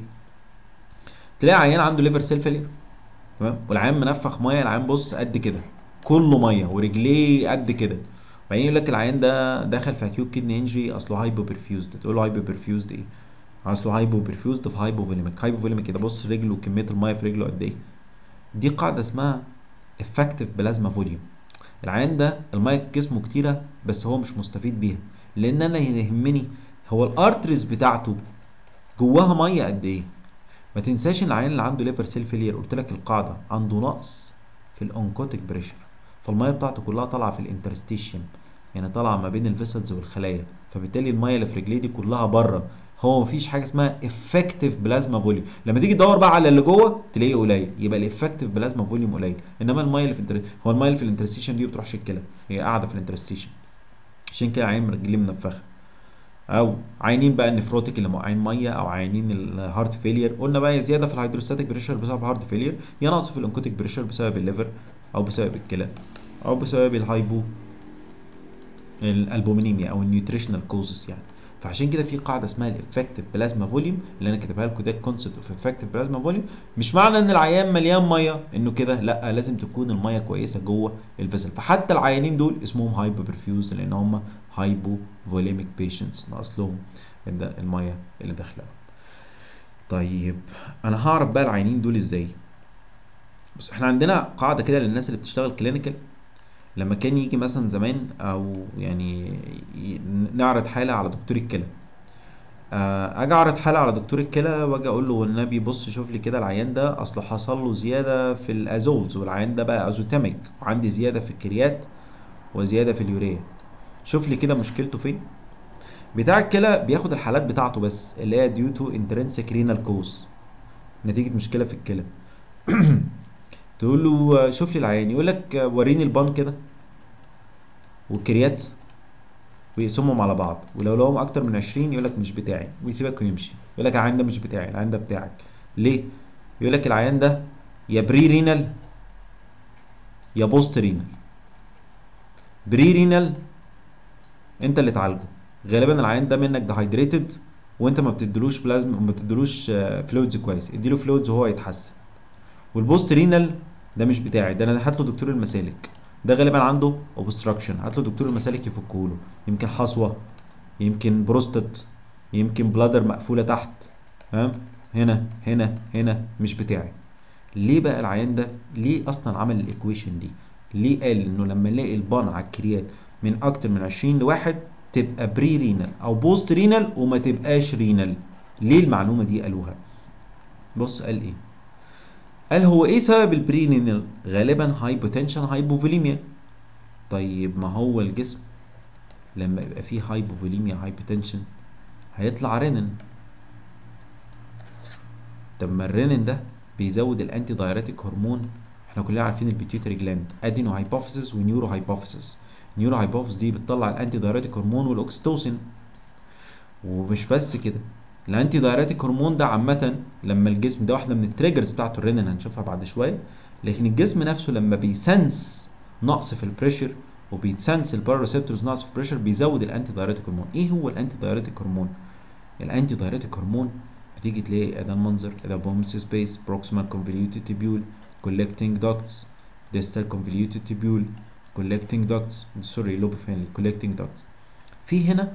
تلاقي عيان عنده ليفر سيل فيلير تمام والعيان منفخ ميه العيان بص قد كده كله ميه ورجليه قد كده بعدين يقول لك العيان ده دخل في اكيوت كدني انجري اصله هايبو برفيوزد تقول له هايبو برفيوزد ايه اصله هايبو برفيوزد في هايبو فوليميك هايبو فوليميك كده بص رجله كميه الميه في رجله قد ايه دي قاعده اسمها افكتيف بلازما فوليوم العيان ده الميه في جسمه كتيره بس هو مش مستفيد بيها لان انا يهمني هو الارتريز بتاعته جواها ميه قد ايه ما تنساش ان العيان اللي عنده ليفر سيل فيلير قلت لك القاعده عنده نقص في الاونكوتيك بريشر فالميه بتاعته كلها طالعه في الانترستيشيوم يعني طالعه ما بين الفيسلز والخلايا فبالتالي الميه اللي في رجليه دي كلها بره هو مفيش حاجه اسمها افكتيف بلازما فوليوم لما تيجي تدور بقى على اللي جوه تلاقيه قليل يبقى الافكتيف بلازما فوليوم قليل انما الميه اللي في الانتر... هو الميه اللي في الانترستيشن دي ما بتروحش الكلى هي قاعده في الانترستيشن عشان كده عين رجليه منفخه او عينين بقى النفروتيك اللي موقعين ميه او عينين الهارت فيلير قلنا بقى يا زياده في الهيدروستاتيك بريشر بسبب هارت فيلير يا نقص في الانكوتيك بريشر بسبب الليفر او بسبب الكلى او بسبب الهايبو الالبومينيميا او النيوتريشنال كوزز يعني فعشان كده في قاعده اسمها الافكتيف بلازما فوليوم اللي انا كاتبها لكم ده الكونسيبت اوف افكتيف بلازما فوليوم مش معنى ان العيان مليان ميه انه كده لا لازم تكون الميه كويسه جوه الفيسل فحتى العيانين دول اسمهم هايبو برفيوز لان هم هايبو فوليميك بيشنتس ناقص لهم الميه اللي داخله طيب انا هعرف بقى العيانين دول ازاي بس احنا عندنا قاعده كده للناس اللي بتشتغل كلينيكال لما كان يجي مثلا زمان او يعني نعرض حاله على دكتور الكلى اجي اعرض حاله على دكتور الكلى واجي اقول له والنبي بص شوف لي كده العيان ده اصله حصل له زياده في الازولز والعيان ده بقى ازوتاميك وعندي زياده في الكريات وزياده في اليوريا شوف لي كده مشكلته فين بتاع الكلى بياخد الحالات بتاعته بس اللي هي ديو تو انترنسيك رينال كوز نتيجه مشكله في الكلى تقول له شوف لي العيان يقول لك وريني البان كده والكريات ويقسمهم على بعض ولو لهم اكتر من 20 يقول لك مش بتاعي ويسيبك ويمشي يقول لك العيان ده مش بتاعي العيان ده بتاعك ليه يقول لك العيان ده يا بري رينال يا بوست رينال بري رينال انت اللي تعالجه غالبا العيان ده منك دهايدريتد وانت ما بتديلوش بلازما ما بتديلوش فلويدز كويس اديله فلويدز وهو يتحسن والبوست رينال ده مش بتاعي ده انا هات له دكتور المسالك ده غالبا عنده اوبستراكشن هات له دكتور المسالك يفكه له يمكن حصوه يمكن بروستات يمكن بلادر مقفوله تحت فاهم هنا هنا هنا مش بتاعي ليه بقى العيان ده ليه اصلا عمل الايكويشن دي ليه قال انه لما نلاقي البان على الكريات من اكتر من 20 لواحد تبقى بري رينال او بوست رينال وما تبقاش رينال ليه المعلومه دي قالوها بص قال ايه قال هو ايه سبب البرينينال غالبا هايبوتنشن هايبوفوليميا طيب ما هو الجسم لما يبقى فيه هايبوفوليميا هايبوتنشن هيطلع رينين طب ما الرينين ده بيزود الانتي دايريتيك هرمون احنا كلنا عارفين البيتيوتري جلاند ادينو هايبوفيسيس ونيورو هايبوفيسيس نيورو هايبوفيسيس دي بتطلع الانتي دايريتيك هرمون والاكستوسين ومش بس كده الانتي دايريتيك هرمون ده عامه لما الجسم ده واحده من التريجرز بتاعته الرينين هنشوفها بعد شويه لكن الجسم نفسه لما بيسنس نقص في البريشر وبيتسنس الباراسيبتورز نقص في البريشر بيزود الانتي دايريتيك هرمون ايه هو الانتي دايريتيك هرمون الانتي دايريتيك هرمون بتيجي تلاقي ده المنظر ده بومس سبيس بروكسيمال كونفوليوتد تيبيول collecting ducts distal convoluted tubule collecting ducts سوري لوب فين collecting ducts في هنا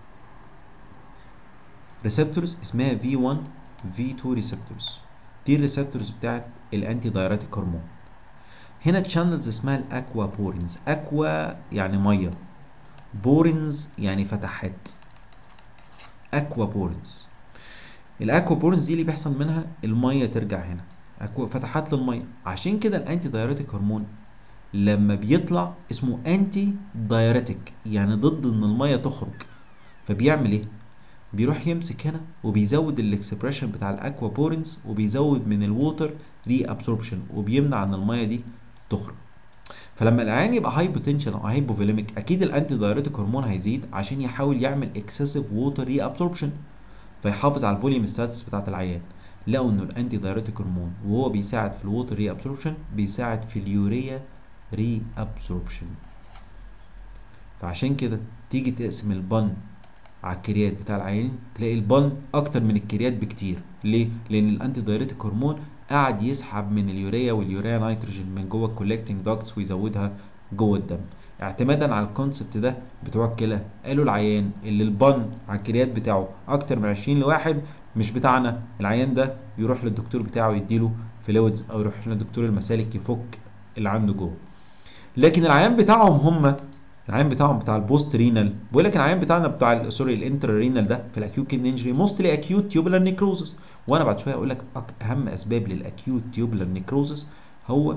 ريسبتورز اسمها V1 V2 ريسبتورز دي الريسبتورز بتاعت الانتي دايريتيك هرمون هنا تشانلز اسمها الاكوا بورينز اكوا يعني ميه بورينز يعني فتحات اكوا بورينز الاكوا بورينز دي اللي بيحصل منها الميه ترجع هنا اكوا فتحات للميه عشان كده الانتي دايريتيك هرمون لما بيطلع اسمه انتي دايريتيك يعني ضد ان الميه تخرج فبيعمل ايه بيروح يمسك هنا وبيزود الاكسبريشن بتاع الاكوا بورينز وبيزود من الووتر ري ابسوربشن وبيمنع ان الميه دي تخرج فلما العيان يبقى هايبوتنشن او هايبوفوليميك اكيد الانتي دايريتيك هرمون هيزيد عشان يحاول يعمل اكسسيف ووتر ري ابسوربشن فيحافظ على الفوليوم ستاتس بتاعت العيان لقوا انه الانتي دايريتيك هرمون وهو بيساعد في الووتر ري ابسوربشن بيساعد في اليوريا ري ابسوربشن فعشان كده تيجي تقسم البن على الكريات بتاع العيان تلاقي البن اكتر من الكريات بكتير ليه لان الانتي دايريتيك هرمون قاعد يسحب من اليوريا واليوريا نيتروجين من جوه الكولكتنج داكتس ويزودها جوه الدم اعتمادا على الكونسبت ده بتوع الكلى قالوا العيان اللي البن على الكريات بتاعه اكتر من 20 لواحد مش بتاعنا العيان ده يروح للدكتور بتاعه يديله فلويدز او يروح للدكتور المسالك يفك اللي عنده جوه لكن العيان بتاعهم هم العيان بتاعهم بتاع البوست رينال بيقول لك العيان بتاعنا بتاع ال- سوري الانتر رينال ده في الاكيوت كيدني انجري موستلي اكيوت تيوبولار نيكروزس وانا بعد شويه اقول لك أك- اهم اسباب للاكيوت تيوبولار نيكروزس هو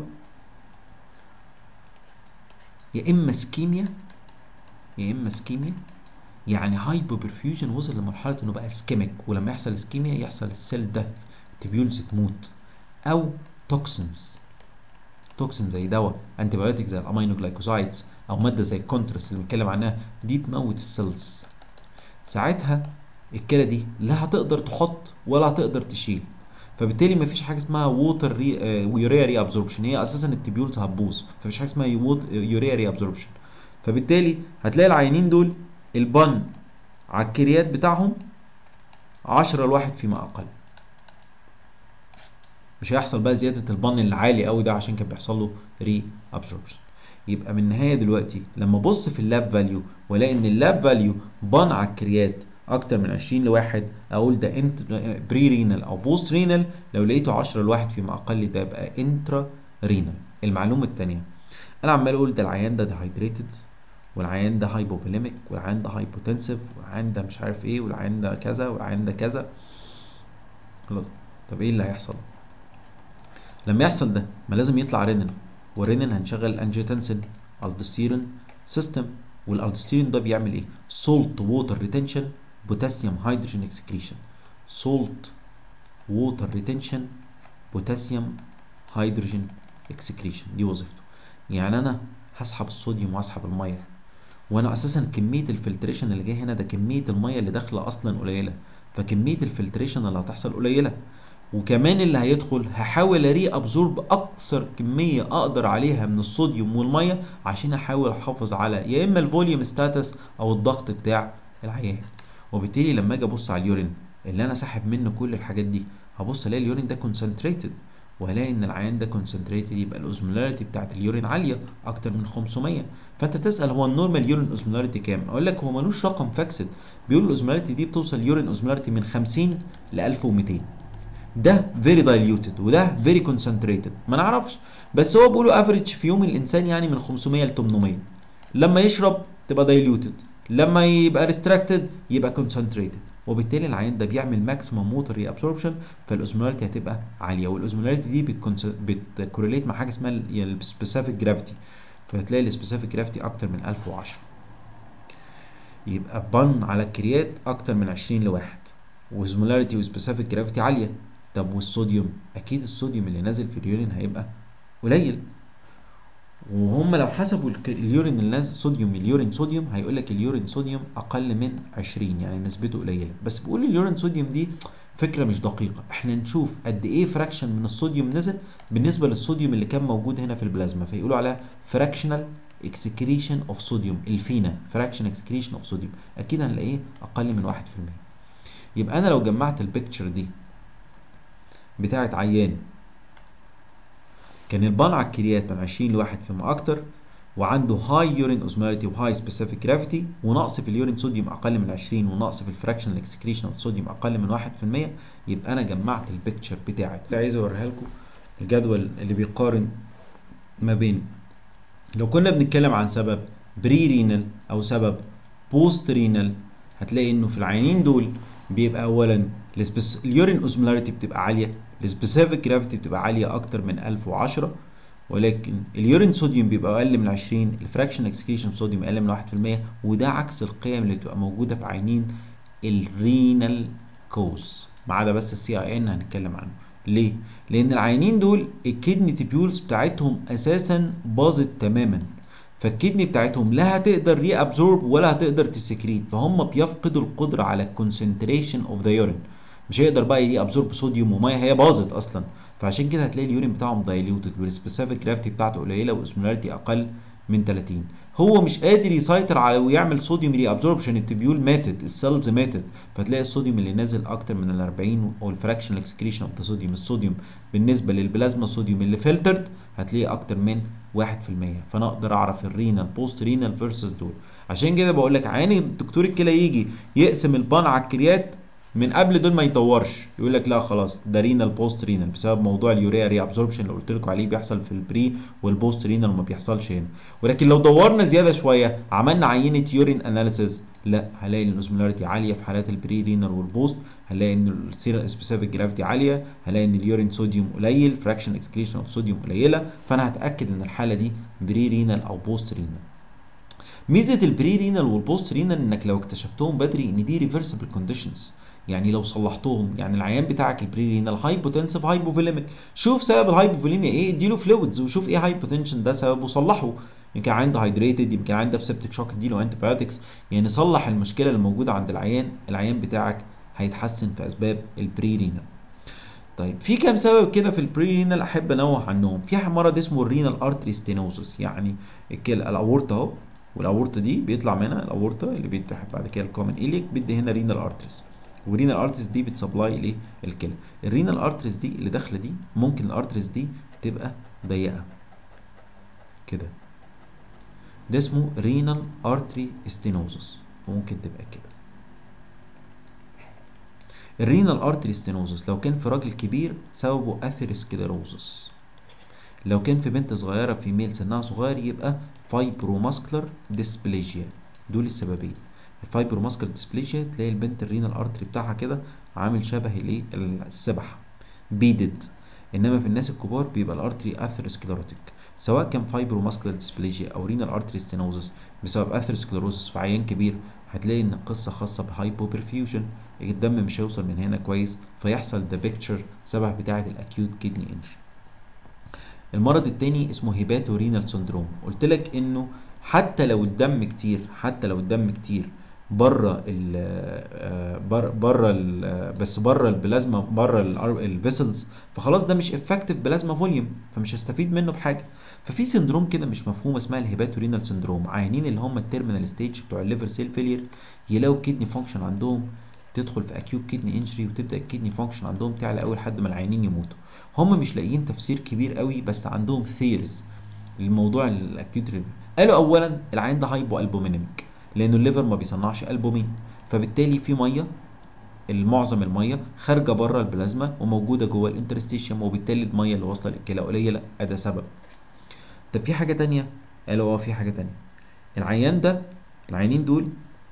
يا اما سكيميا يا اما سكيميا يعني هايبو برفيوجن وصل لمرحله انه بقى سكيميك ولما يحصل سكيميا يحصل السيل ديث تبيولز تموت او توكسنز توكسين زي دواء انتي بايوتيك زي الامينو جلايكوزايدز او ماده زي الكونترس اللي بنتكلم عنها دي تموت السيلز ساعتها الكلى دي لا هتقدر تحط ولا هتقدر تشيل فبالتالي مفيش حاجه اسمها ووتر ري آه يوريا ري ابزوربشن هي اساسا التبيولز هتبوظ فمفيش حاجه اسمها يوت- يوريا ري ابزوربشن فبالتالي هتلاقي العيانين دول البن على الكريات بتاعهم 10 لواحد فيما اقل مش هيحصل بقى زياده البن العالي قوي ده عشان كان بيحصل له ري ابزوربشن يبقى من النهايه دلوقتي لما ابص في اللاب فاليو والاقي ان اللاب فاليو بان على الكريات اكتر من 20 لواحد اقول ده انت بري رينال او بوست رينال لو لقيته 10 لواحد فيما اقل ده يبقى انترا رينال المعلومه الثانيه انا عمال اقول ده العيان ده ديهايدريتد والعيان ده هايبوفوليميك والعيان ده هايبوتنسيف والعيان ده مش عارف ايه والعيان ده كذا والعيان ده كذا خلاص طب ايه اللي هيحصل لما يحصل ده ما لازم يطلع رينين والرينين هنشغل الانجيوتنسين الدوستيرون سيستم والالدوستيرون ده بيعمل ايه سولت ووتر ريتنشن بوتاسيوم هيدروجين اكسكريشن سولت ووتر ريتنشن بوتاسيوم هيدروجين اكسكريشن دي وظيفته يعني انا هسحب الصوديوم وهسحب الميه وانا اساسا كميه الفلتريشن اللي جاي هنا ده كميه الميه اللي داخله اصلا قليله فكميه الفلتريشن اللي هتحصل قليله وكمان اللي هيدخل هحاول اري ابزورب اكثر كميه اقدر عليها من الصوديوم والميه عشان احاول احافظ على يا اما الفوليوم ستاتس او الضغط بتاع العيان وبالتالي لما اجي ابص على اليورين اللي انا ساحب منه كل الحاجات دي هبص الاقي اليورين ده كونسنتريتد وهلاقي ان العيان ده كونسنتريتد يبقى الاوزمولاريتي بتاعت اليورين عاليه اكتر من 500 فانت تسال هو النورمال يورين اوزمولاريتي كام اقول لك هو ملوش رقم فاكسد بيقول الاوزمولاريتي دي بتوصل يورين اوزمولاريتي من 50 ل 1200 ده فيري دايليوتد وده فيري كونسنتريتد ما نعرفش بس هو بيقولوا افريج في يوم الانسان يعني من 500 ل 800 لما يشرب تبقى دايليوتد لما يبقى ريستراكتد يبقى كونسنتريتد وبالتالي العيان ده بيعمل ماكسيمم ووتر ري ابسوربشن فالاوزمولاريتي هتبقى عاليه والاوزمولاريتي دي بتكورليت مع حاجه اسمها السبيسيفيك جرافيتي فهتلاقي السبيسيفيك جرافيتي اكتر من 1010 يبقى بن على الكريات اكتر من 20 لواحد وزمولاريتي وسبيسيفيك جرافيتي عاليه طب والصوديوم اكيد الصوديوم اللي نازل في اليورين هيبقى قليل وهم لو حسبوا الك- اليورين اللي نازل صوديوم اليورين صوديوم هيقول لك اليورين صوديوم اقل من 20 يعني نسبته قليله بس بيقول اليورين صوديوم دي فكره مش دقيقه احنا نشوف قد ايه فراكشن من الصوديوم نزل بالنسبه للصوديوم اللي كان موجود هنا في البلازما فيقولوا عليها فراكشنال اكسكريشن اوف صوديوم الفينا فراكشن اكسكريشن اوف صوديوم اكيد هنلاقيه اقل من 1% يبقى انا لو جمعت البيكتشر دي بتاعت عيان كان البان على الكريات من 20 لواحد فيما اكتر وعنده هاي يورين اوزمولاريتي وهاي سبيسيفيك جرافيتي ونقص في اليورين صوديوم اقل من 20 ونقص في الفراكشنال اكسكريشن اوف صوديوم اقل من 1% يبقى انا جمعت البيكتشر بتاعت عايز اوريها لكم الجدول اللي بيقارن ما بين لو كنا بنتكلم عن سبب بري رينال او سبب بوست رينال هتلاقي انه في العينين دول بيبقى اولا السبس... اليورين اوزمولاريتي بتبقى عاليه السبيسيفيك جرافيتي بتبقى عاليه اكتر من 1010 ولكن اليورين صوديوم بيبقى اقل من 20 الفراكشن اكسكريشن صوديوم اقل من 1% وده عكس القيم اللي بتبقى موجوده في عينين الرينال كوز ما عدا بس السي اي ان هنتكلم عنه ليه لان العينين دول الكدني تيبيولز بتاعتهم اساسا باظت تماما فالكدني بتاعتهم لا هتقدر ري ابزورب ولا هتقدر تسكريت فهم بيفقدوا القدره على الكونسنتريشن اوف ذا يورين مش هيقدر بقى يري ابزورب صوديوم وميه هي باظت اصلا فعشان كده هتلاقي اليورين بتاعهم دايليوتد والسبيسيفيك جرافيتي بتاعته قليله والاسمولاريتي اقل من 30 هو مش قادر يسيطر على ويعمل صوديوم ري ابزوربشن التبيول ماتت السيلز ماتت فتلاقي الصوديوم اللي نازل اكتر من ال 40 او الفراكشن اكسكريشن اوف صوديوم الصوديوم بالنسبه للبلازما صوديوم اللي فلترد هتلاقيه اكتر من 1% فانا اقدر اعرف الرينال بوست رينال فيرسز دول عشان كده بقول لك عيني دكتور الكلى يجي يقسم البان على الكريات من قبل دول ما يدورش يقول لك لا خلاص ده رينال بوست رينال بسبب موضوع اليوريا ري ابزوربشن اللي قلت لكم عليه بيحصل في البري والبوست رينال وما بيحصلش هنا ولكن لو دورنا زياده شويه عملنا عينه يورين اناليسيز لا هلاقي الاوزمولاريتي عاليه في حالات البري رينال والبوست هلاقي ان السيرال سبيسيفيك جرافيتي عاليه هلاقي ان اليورين صوديوم قليل فراكشن اكسكريشن اوف صوديوم قليله فانا هتاكد ان الحاله دي بري رينال او بوست رينال ميزه البري رينال والبوست رينال انك لو اكتشفتهم بدري ان دي ريفرسبل كونديشنز يعني لو صلحتهم يعني العيان بتاعك البري رينال هايبوتنسيف هايبوفوليميك شوف سبب الهايبوفوليميا ايه اديله فلويدز وشوف ايه هايبوتنشن ده سببه صلحه يمكن عنده هايدريتد يمكن عنده في سبتك شوك اديله انتي بايوتكس يعني صلح المشكله اللي موجوده عند العيان العيان بتاعك هيتحسن في اسباب البري رينال طيب في كام سبب كده في البري رينال احب انوه عنهم في مرض اسمه الرينال ارتري ستينوزس يعني الكلى الاورطه اهو والاورطه دي بيطلع منها الاورطه اللي بيتحد بعد كده الكومن ايليك بيدي هنا رينال ارتريز والرينال ارتريز دي بتسبلاي الايه الكلى الرينال ارتريز دي اللي داخله دي ممكن الارتريز دي تبقى ضيقه كده ده اسمه رينال ارتري ستينوزس ممكن تبقى كده الرينال ارتري ستينوزس لو كان في راجل كبير سببه اثيروسكليروزس لو كان في بنت صغيرة في ميل سنها صغير يبقى فايبروماسكولار ديسبليجيا دول السببين الفايبروماسكولار ديسبليجيا تلاقي البنت الرينال ارتري بتاعها كده عامل شبه الايه السبحة بيدد انما في الناس الكبار بيبقى الارتري اثيروسكليروتيك سواء كان فايبروماسكولار ديسبليجيا او رينال ارتري ستينوزس بسبب اثيروسكليروزس في عيان كبير هتلاقي ان القصه خاصه بهايبوبرفيوجن الدم مش هيوصل من هنا كويس فيحصل ده بيكتشر شبه بتاعه الاكيوت كيدني انجري المرض التاني اسمه هيباتو رينال سندروم قلت لك انه حتى لو الدم كتير حتى لو الدم كتير بره ال بره ال بس بره البلازما بره الفيسلز فخلاص ده مش افكتيف بلازما فوليوم فمش هستفيد منه بحاجه ففي سندروم كده مش مفهوم اسمها الهيباتو رينال سندروم عيانين اللي هم التيرمينال ستيج بتوع الليفر سيل فيلير يلاقوا الكدني فانكشن عندهم تدخل في اكيوت كدني انجري وتبدا الكدني فانكشن عندهم تعلى قوي لحد ما العيانين يموتوا هم مش لاقيين تفسير كبير قوي بس عندهم ثيرز للموضوع الاكيوت ريفر قالوا اولا العين ده هايبو البومينيميك لانه الليفر ما بيصنعش البومين فبالتالي في ميه المعظم الميه خارجه بره البلازما وموجوده جوه الانترستيشيوم وبالتالي الميه اللي واصله للكلى قليله ده سبب طب في حاجه تانية قالوا اه في حاجه تانية العيان ده العيانين دول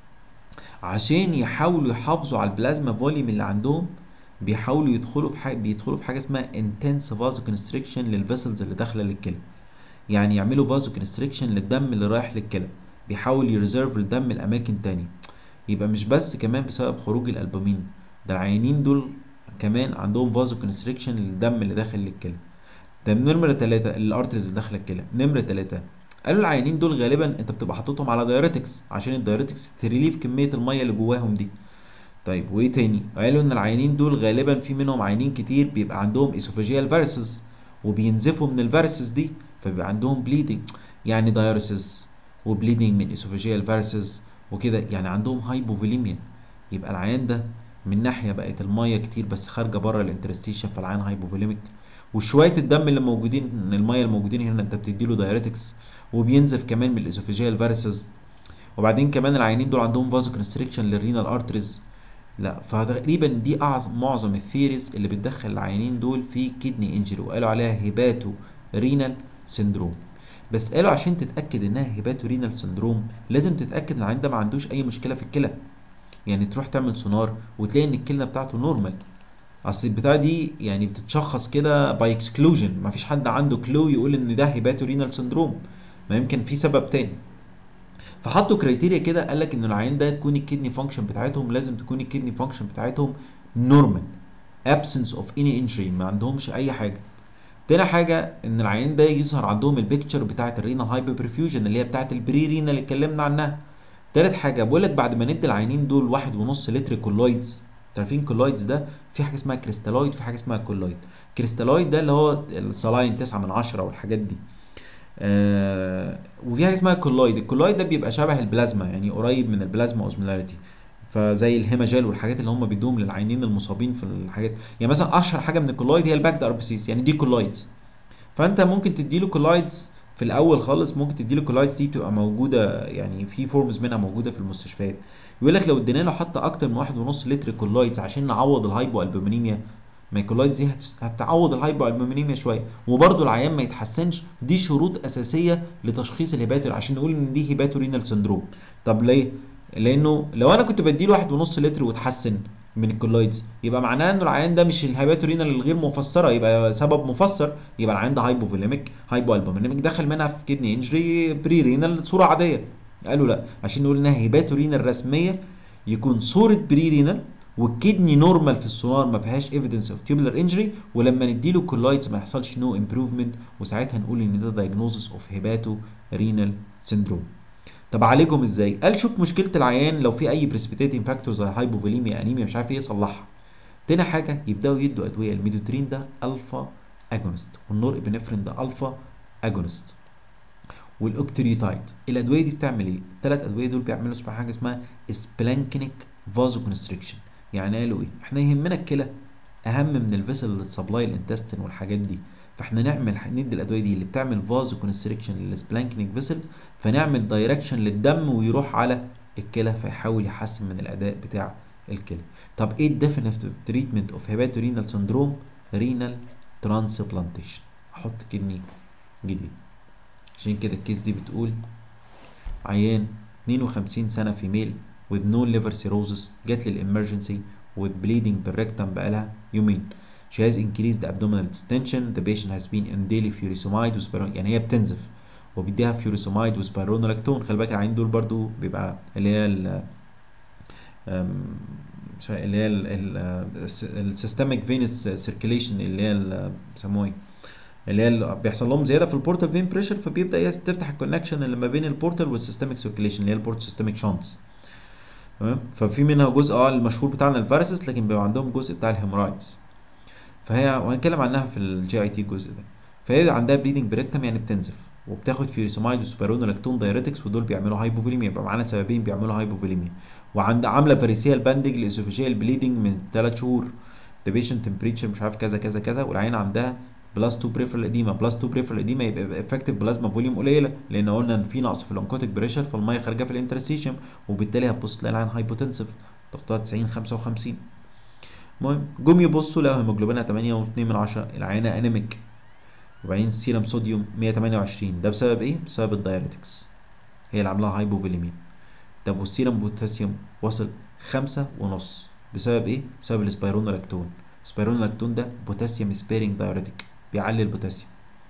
عشان يحاولوا يحافظوا على البلازما فوليوم اللي عندهم بيحاولوا يدخلوا في حاجه بيدخلوا في حاجه اسمها انتنس فازو كونستريكشن للفيسلز اللي داخله للكلى يعني يعملوا فازو كونستريكشن للدم اللي رايح للكلى بيحاول يريزيرف الدم لاماكن تانية يبقى مش بس كمان بسبب خروج الالبومين ده العيانين دول كمان عندهم فازو كونستريكشن للدم اللي داخل للكلى ده نمرة تلاتة الارتريز اللي داخله الكلى نمرة تلاتة قالوا العيانين دول غالبا انت بتبقى حاططهم على دايريتكس عشان الدايريتكس تريليف كميه الميه اللي جواهم دي طيب وايه تاني قالوا ان العيانين دول غالبا في منهم عيانين كتير بيبقى عندهم اسوفاجيال فيرسز وبينزفوا من الفيرسز دي فبيبقى عندهم بليدنج يعني دايرسز وبليدنج من اسوفاجيال فيرسز وكده يعني عندهم هايبوفوليميا يبقى العيان ده من ناحيه بقت الميه كتير بس خارجه بره الانترستيشن فالعيان هايبوفوليميك وشويه الدم اللي موجودين الميه الموجودين هنا انت بتديله دايريتكس وبينزف كمان من الاسوفاجيال فيرسز وبعدين كمان العيانين دول عندهم فازو كونستريكشن للرينال ارتريز لا فتقريبا دي اعظم معظم الثيريز اللي بتدخل العيانين دول في كدني انجري وقالوا عليها هيباتو رينال سندروم بس قالوا عشان تتاكد انها هيباتو رينال سندروم لازم تتاكد ان العيان ده ما عندوش اي مشكله في الكلى يعني تروح تعمل سونار وتلاقي ان الكلى بتاعته نورمال اصل البتاع دي يعني بتتشخص كده باي اكسكلوجن ما فيش حد عنده كلو يقول ان ده هيباتو رينال سندروم ما يمكن في سبب تاني فحطوا كريتيريا كده قال لك ان العيان ده تكون الكدني فانكشن بتاعتهم لازم تكون الكدني فانكشن بتاعتهم نورمال absence of any injury ما عندهمش اي حاجه تاني حاجه ان العيان ده يظهر عندهم البيكتشر بتاعه الرينال هايبرفيوجن اللي هي بتاعه البري رينال اللي اتكلمنا عنها تالت حاجه بقول لك بعد ما ندي العيانين دول واحد ونص لتر كولويدز عارفين كولويدز ده في حاجه اسمها كريستالويد في حاجه اسمها كولويد كريستالويد ده اللي هو الصلاين 9 من 10 والحاجات دي آه وفي حاجه اسمها كولويد الكولويد ده بيبقى شبه البلازما يعني قريب من البلازما اوزمولاريتي فزي الهيماجيل والحاجات اللي هم بيدوهم للعينين المصابين في الحاجات يعني مثلا اشهر حاجه من الكولويد هي الباكد اربسيس يعني دي كولويدز فانت ممكن تديله كولايدز في الاول خالص ممكن تديله كولايدز دي بتبقى موجوده يعني في فورمز منها موجوده في المستشفيات يقول لك لو ادينا له حتى اكتر من واحد ونص لتر كولايدز عشان نعوض الهايبو البومينيميا ما الكولايدز دي هت- هتعوض الهايبو البومينيميا شويه وبرده العيان ما يتحسنش دي شروط اساسيه لتشخيص الهيباتور عشان نقول ان دي هيباتورينال سندروم طب ليه لانه لو انا كنت بديله واحد ونص لتر واتحسن من الكولايدز يبقى معناه انه العيان ده مش الهيباتورينال الغير مفسره يبقى سبب مفسر يبقى العيان ده هايبوفوليميك هايبو البومينيميك دخل منها في كدني انجري بري رينال صوره عاديه قالوا لا عشان نقول انها هيباتورينال رسميه يكون صوره بري رينال والكدني نورمال في السونار ما فيهاش ايفيدنس اوف تيبلر انجري ولما نديله كولايدز ما يحصلش نو امبروفمنت وساعتها نقول ان ده دايجنوزس اوف هيباتو رينال سيندروم طب اعالجهم ازاي؟ قال شوف مشكله العيان لو في اي بريسبيتيتنج فاكتور زي هايبوفوليميا انيميا مش عارف ايه صلحها. تاني حاجه يبداوا يدوا ادويه الميدوترين ده الفا اجونست والنور ابنفرين ده الفا اجونست والاوكتريتايد الادويه دي بتعمل ايه؟ الثلاث ادويه دول بيعملوا اسمها حاجه اسمها سبلانكينيك فازو كونستريكشن يعني قالوا ايه؟ احنا يهمنا الكلى اهم من الفيسل اللي سبلاي الانتستين والحاجات دي فاحنا نعمل ندي الادويه دي اللي بتعمل فازو كونستريكشن للسبلانكينيك فيسل فنعمل دايركشن للدم ويروح على الكلى فيحاول يحسن من الاداء بتاع الكلى طب ايه الديفينيتيف تريتمنت اوف هيباتورينال سندروم رينال ترانسبلانتيشن احط كدني جديد عشان كده الكيس دي بتقول عيان 52 سنه فيميل with no liver cirrhosis جات لي الامرجنسي with bleeding بالريكتم بقالها يومين she has increased abdominal distension the patient has been on daily furosemide وسبيرون يعني هي بتنزف وبيديها فيوريسومايد وسبيرونولاكتون خلي بالك العين دول برضو بيبقى اللي هي ال أم، مش عارف- اللي هي السيستميك فينس سيركيليشن اللي هي ال- بيسموها ايه اللي هي ال- بيحصل لهم زياده في البورتال فين بريشر فبيبدا يس- تفتح الكونكشن اللي ما بين البورتال والسيستميك سيركيليشن اللي هي البورت سيستميك شانتس تمام ففي منها جزء اه المشهور بتاعنا الفيروسس لكن بيبقى عندهم جزء بتاع الهيمورايدز فهي وهنتكلم عنها في الجي اي تي الجزء ده فهي عندها بليدنج بريكتم يعني بتنزف وبتاخد فيوريسومايد وسبيرونولاكتون دايريتكس ودول بيعملوا هايبوفوليميا يبقى معانا سببين بيعملوا هايبوفوليميا وعند عامله فاريسيال باندنج لاسوفيجيال بليدنج من 3 شهور the patient temperature مش عارف كذا كذا كذا والعين عندها بلس 2 بريفرال اديما بلس 2 بريفرال اديما يبقى افكتيف بلازما فوليوم قليله لان قلنا ان في نقص في الانكوتيك بريشر فالميه خارجه في الانترستيشن وبالتالي هتبص تلاقي العين هايبوتنسيف ضغطها 90 55 المهم جم يبصوا لقوا هيموجلوبينها 8 و2 من 10 العينه انيميك وبعدين سيرم صوديوم 128 ده بسبب ايه؟ بسبب الدايريتكس هي اللي عاملاها هايبوفوليميا طب والسيرم بوتاسيوم وصل خمسة ونص بسبب ايه؟ بسبب السبيرونولاكتون السبيرونولاكتون ده بوتاسيوم سبيرنج دايوريتك بيعلي البوتاسيوم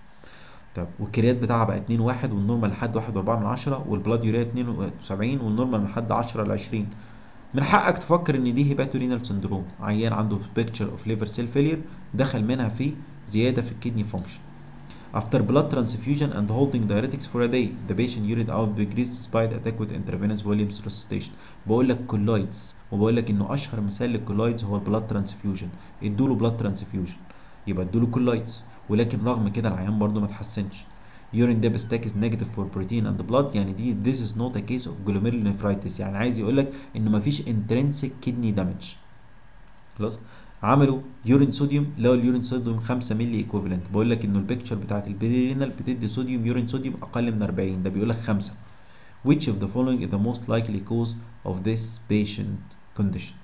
طب والكريات بتاعها بقى 2 1 والنورمال لحد 1 4 من 10 والبلاد يوريا 72 والنورمال لحد 10 ل 20 من حقك تفكر ان دي هيباتورينال سندروم عيان عنده بيكتشر اوف ليفر سيل فيلير دخل منها في زياده في الكدني فانكشن After blood transfusion and holding diuretics for a day, the patient urine out decreased despite adequate intravenous volume resuscitation. بقول لك كولايدز وبقول لك انه اشهر مثال للكولايدز هو البلاد ترانسفيوجن ادوا له بلاد ترانسفيوجن يبقى ادوا له كولايدز ولكن رغم كده العيان برضه ما اتحسنش urine depth is negative for protein and blood يعني دي this is not a case of glomerulonephritis يعني عايز يقول لك انه ما فيش intrinsic kidney damage خلاص عملوا يورين صوديوم لقوا اليورين صوديوم 5 مللي ايكوفالنت بقول لك انه البيكتشر بتاعت البريرينال بتدي صوديوم يورين صوديوم اقل من 40 ده بيقول لك 5 which of the following is the most likely cause of this patient condition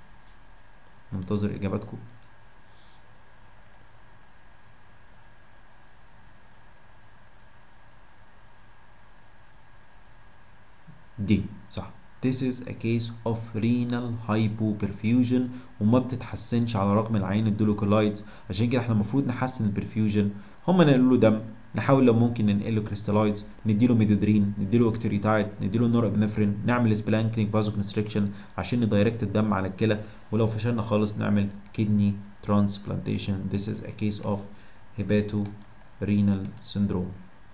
منتظر اجاباتكم دي صح This is a case of renal hypoperfusion وما بتتحسنش على رغم العين ادوله كولايدز عشان كده احنا المفروض نحسن البرفيوجن هم نقلوا له دم نحاول لو ممكن ننقل له كريستالايدز نديله ميدودرين نديله اوكتريتايد نديله نور ابنفرين نعمل سبلانكلينج فازو كونستريكشن عشان ندايركت الدم على الكلى ولو فشلنا خالص نعمل كدني ترانسبلانتيشن This is a case of hepatorenal syndrome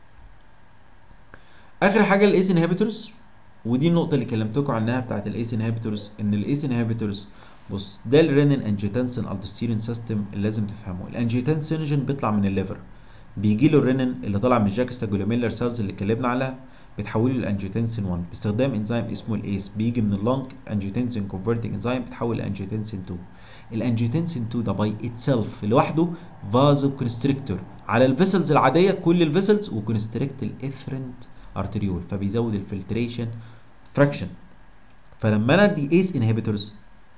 اخر حاجه الايس انهبيتورز ودي النقطة اللي كلمتكم عنها بتاعت الايس انهبيتورز ان الايس انهبيتورز بص ده الرينين انجيتنسين الدوستيرين سيستم اللي لازم تفهمه الانجيتنسينوجين بيطلع من الليفر بيجي له الرينين اللي طالع من الجاكستا جلوميلر سيلز اللي اتكلمنا عليها بتحوله لانجيوتنسين 1 باستخدام انزيم اسمه الايس بيجي من اللنج انجيوتنسين كونفرتنج انزيم بتحول لانجيوتنسين 2 الانجيوتنسين 2 ده باي اتسلف لوحده فازو كونستريكتور على الفيسلز العاديه كل الفيسلز وكونستريكت الافرنت ارتريول فبيزود الفلتريشن فراكشن فلما انا ادي ايس انهبيتورز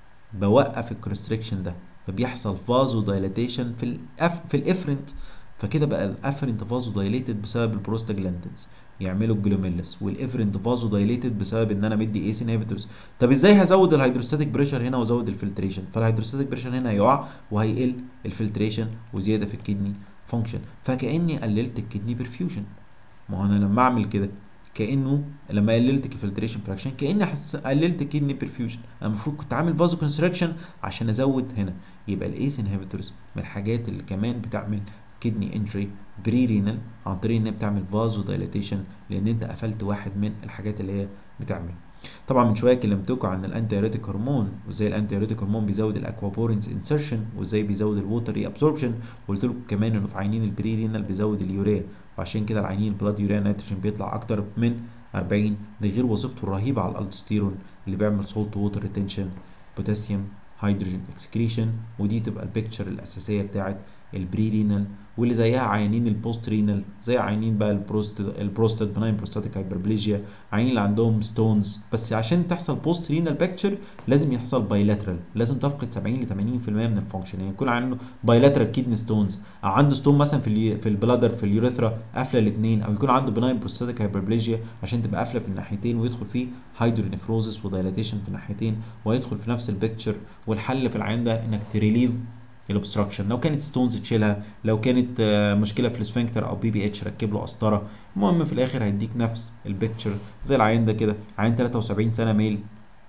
بوقف الكونستريكشن ده فبيحصل فازو دايلاتيشن في الأف في الافرنت فكده بقى الافرنت فازو دايليتد بسبب البروستاجلاندينز يعملوا الجلوميلس والافرنت فازو دايليتد بسبب ان انا مدي ايس انهبيتورز طب ازاي هزود الهيدروستاتيك بريشر هنا وازود الفلتريشن فالهيدروستاتيك بريشر هنا هيقع وهيقل الفلتريشن وزياده في الكدني فانكشن فكاني قللت الكدني برفيوجن ما هو انا لما اعمل كده كانه لما قللت الفلتريشن فراكشن كاني حس قللت كدني برفيوجن انا المفروض كنت عامل فازو كونستراكشن عشان ازود هنا يبقى الايس انهبيتورز من الحاجات اللي كمان بتعمل كدني انجري بري رينال عن طريق انها بتعمل فازو دايليتيشن لان انت قفلت واحد من الحاجات اللي هي بتعمل طبعا من شويه كلمتكم عن الانتي ايروتيك هرمون وازاي الانتي ايروتيك هرمون بيزود الاكوابورينز انسرشن وازاي بيزود الووتر ري ابسوربشن وقلت لكم كمان انه في عينين البري رينال بيزود اليوريا وعشان كده العينين البلاد يوريا نيتروجين بيطلع اكتر من 40 ده غير وظيفته الرهيبه على الالدوستيرون اللي بيعمل سولت ووتر ريتنشن بوتاسيوم هيدروجين اكسكريشن ودي تبقى البيكتشر الاساسيه بتاعت البري رينال واللي زيها عيانين البوست رينال زي عيانين بقى البروست البروستات بناين بروستاتيك هايبربليجيا عيانين اللي عندهم ستونز بس عشان تحصل بوست رينال بيكتشر لازم يحصل بايلاترال لازم تفقد 70 ل 80% من الفانكشن يعني يكون عنده بايلاترال كيدني ستونز او عنده ستون مثلا في الي... في البلادر في اليوريثرا قافله الاثنين او يكون عنده بناين بروستاتيك هايبربليجيا عشان تبقى قافله في الناحيتين ويدخل فيه هايدرونيفروزس ودايلاتيشن في الناحيتين ويدخل في نفس البيكتشر والحل في العين ده انك تريليف الاوبستراكشن لو كانت ستونز تشيلها لو كانت مشكله في السفنكتر او بي بي اتش ركب له قسطره المهم في الاخر هيديك نفس البيكتشر زي العين ده كده عين 73 سنه ميل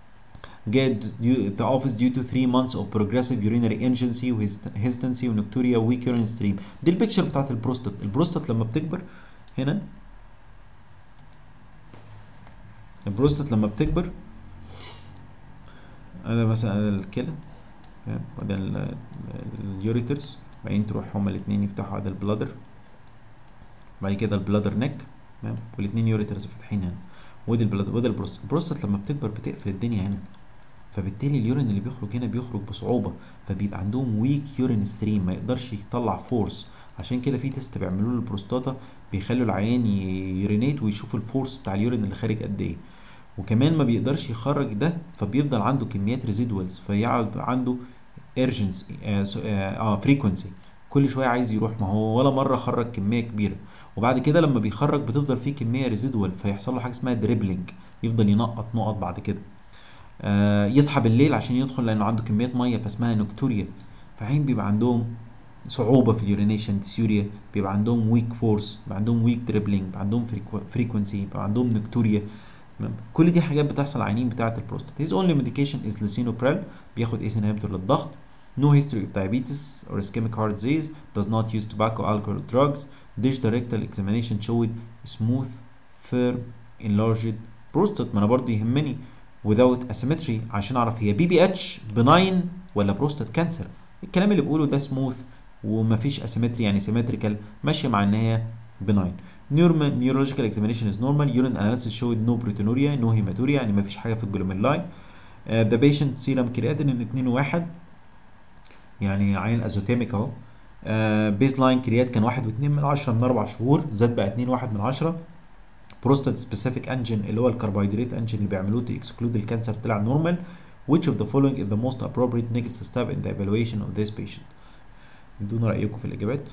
get the office due to 3 months of progressive urinary urgency hesitancy ونكتوريا weak urine stream دي البيكتشر بتاعت البروستات البروستات لما بتكبر هنا البروستات لما بتكبر انا مثلا الكلى وده اليوريترز بعدين تروح هما الاثنين يفتحوا على البلادر بعد كده البلادر نيك تمام والاثنين يوريترز فاتحين هنا ودي البلادر ودي البروستات البروستات لما بتكبر بتقفل الدنيا هنا فبالتالي اليورين اللي بيخرج هنا بيخرج بصعوبه فبيبقى عندهم ويك يورين ستريم ما يقدرش يطلع فورس عشان كده في تيست بيعملوه للبروستاتا بيخلوا العيان يورينيت ويشوفوا الفورس بتاع اليورين اللي خارج قد ايه وكمان ما بيقدرش يخرج ده فبيفضل عنده كميات ريزيدوالز فيقعد عنده ايرجنسي اه فريكونسي كل شويه عايز يروح ما هو ولا مره خرج كميه كبيره وبعد كده لما بيخرج بتفضل فيه كميه ريزيدوال فيحصل له حاجه اسمها دريبلينج يفضل ينقط نقط بعد كده آه يصحى بالليل عشان يدخل لانه عنده كميه ميه فاسمها نكتوريا فعين بيبقى عندهم صعوبه في اليورينيشن ديسيوريا بيبقى عندهم ويك فورس بيبقى عندهم ويك دريبلينج بيبقى عندهم فريكونسي بيبقى عندهم نكتوريا كل دي حاجات بتحصل عينين بتاعه البروستات his only medication is lisinopril بياخد ايس انهبيتور للضغط no history of diabetes or ischemic heart disease does not use tobacco alcohol drugs dish the rectal examination showed smooth firm enlarged prostate ما انا برضه يهمني without asymmetry عشان اعرف هي بي بي اتش benign ولا بروستات كانسر الكلام اللي بقوله ده سموث ومفيش asymmetry يعني symmetrical ماشيه مع ان هي benign normal neurological examination is normal urine analysis showed no proteinuria no hematuria يعني مفيش حاجه في الجلوميرولاي uh, the patient serum creatinine 2 1 يعني عين ازوتيميك اهو بيز لاين كريات كان 1 و2 من 10 من 4 شهور زاد بقى 2 1 من 10 بروستات سبيسيفيك انجن اللي هو الكربوهيدرات انجن اللي بيعملوه تو اكسكلود الكانسر طلع نورمال which of the following is the most appropriate next step in the evaluation of this patient ادونا رايكم في الاجابات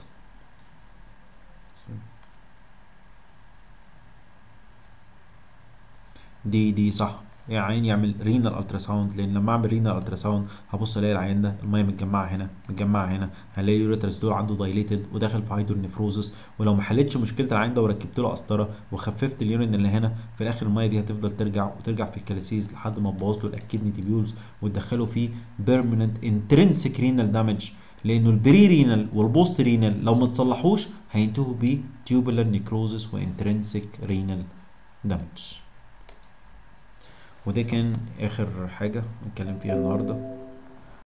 دي دي صح يعني عين يعمل رينال الترا ساوند لان لما اعمل رينال الترا ساوند هبص الاقي العين ده الميه متجمعه هنا متجمعه هنا هلاقي اليوريترس دول عنده دايليتد وداخل في هايدرو نفروزس ولو ما حلتش مشكله العين ده وركبت له قسطره وخففت اليورين اللي هنا في الاخر الميه دي هتفضل ترجع وترجع في الكاليسيز لحد ما تبوظ له الاكيدني تيبيولز وتدخله في بيرمننت انترنسك رينال دامج لانه البري رينال والبوست رينال لو ما تصلحوش هينتهوا بتيوبولار نيكروزس وانترنسك رينال دامج وده كان اخر حاجه نتكلم فيها النهارده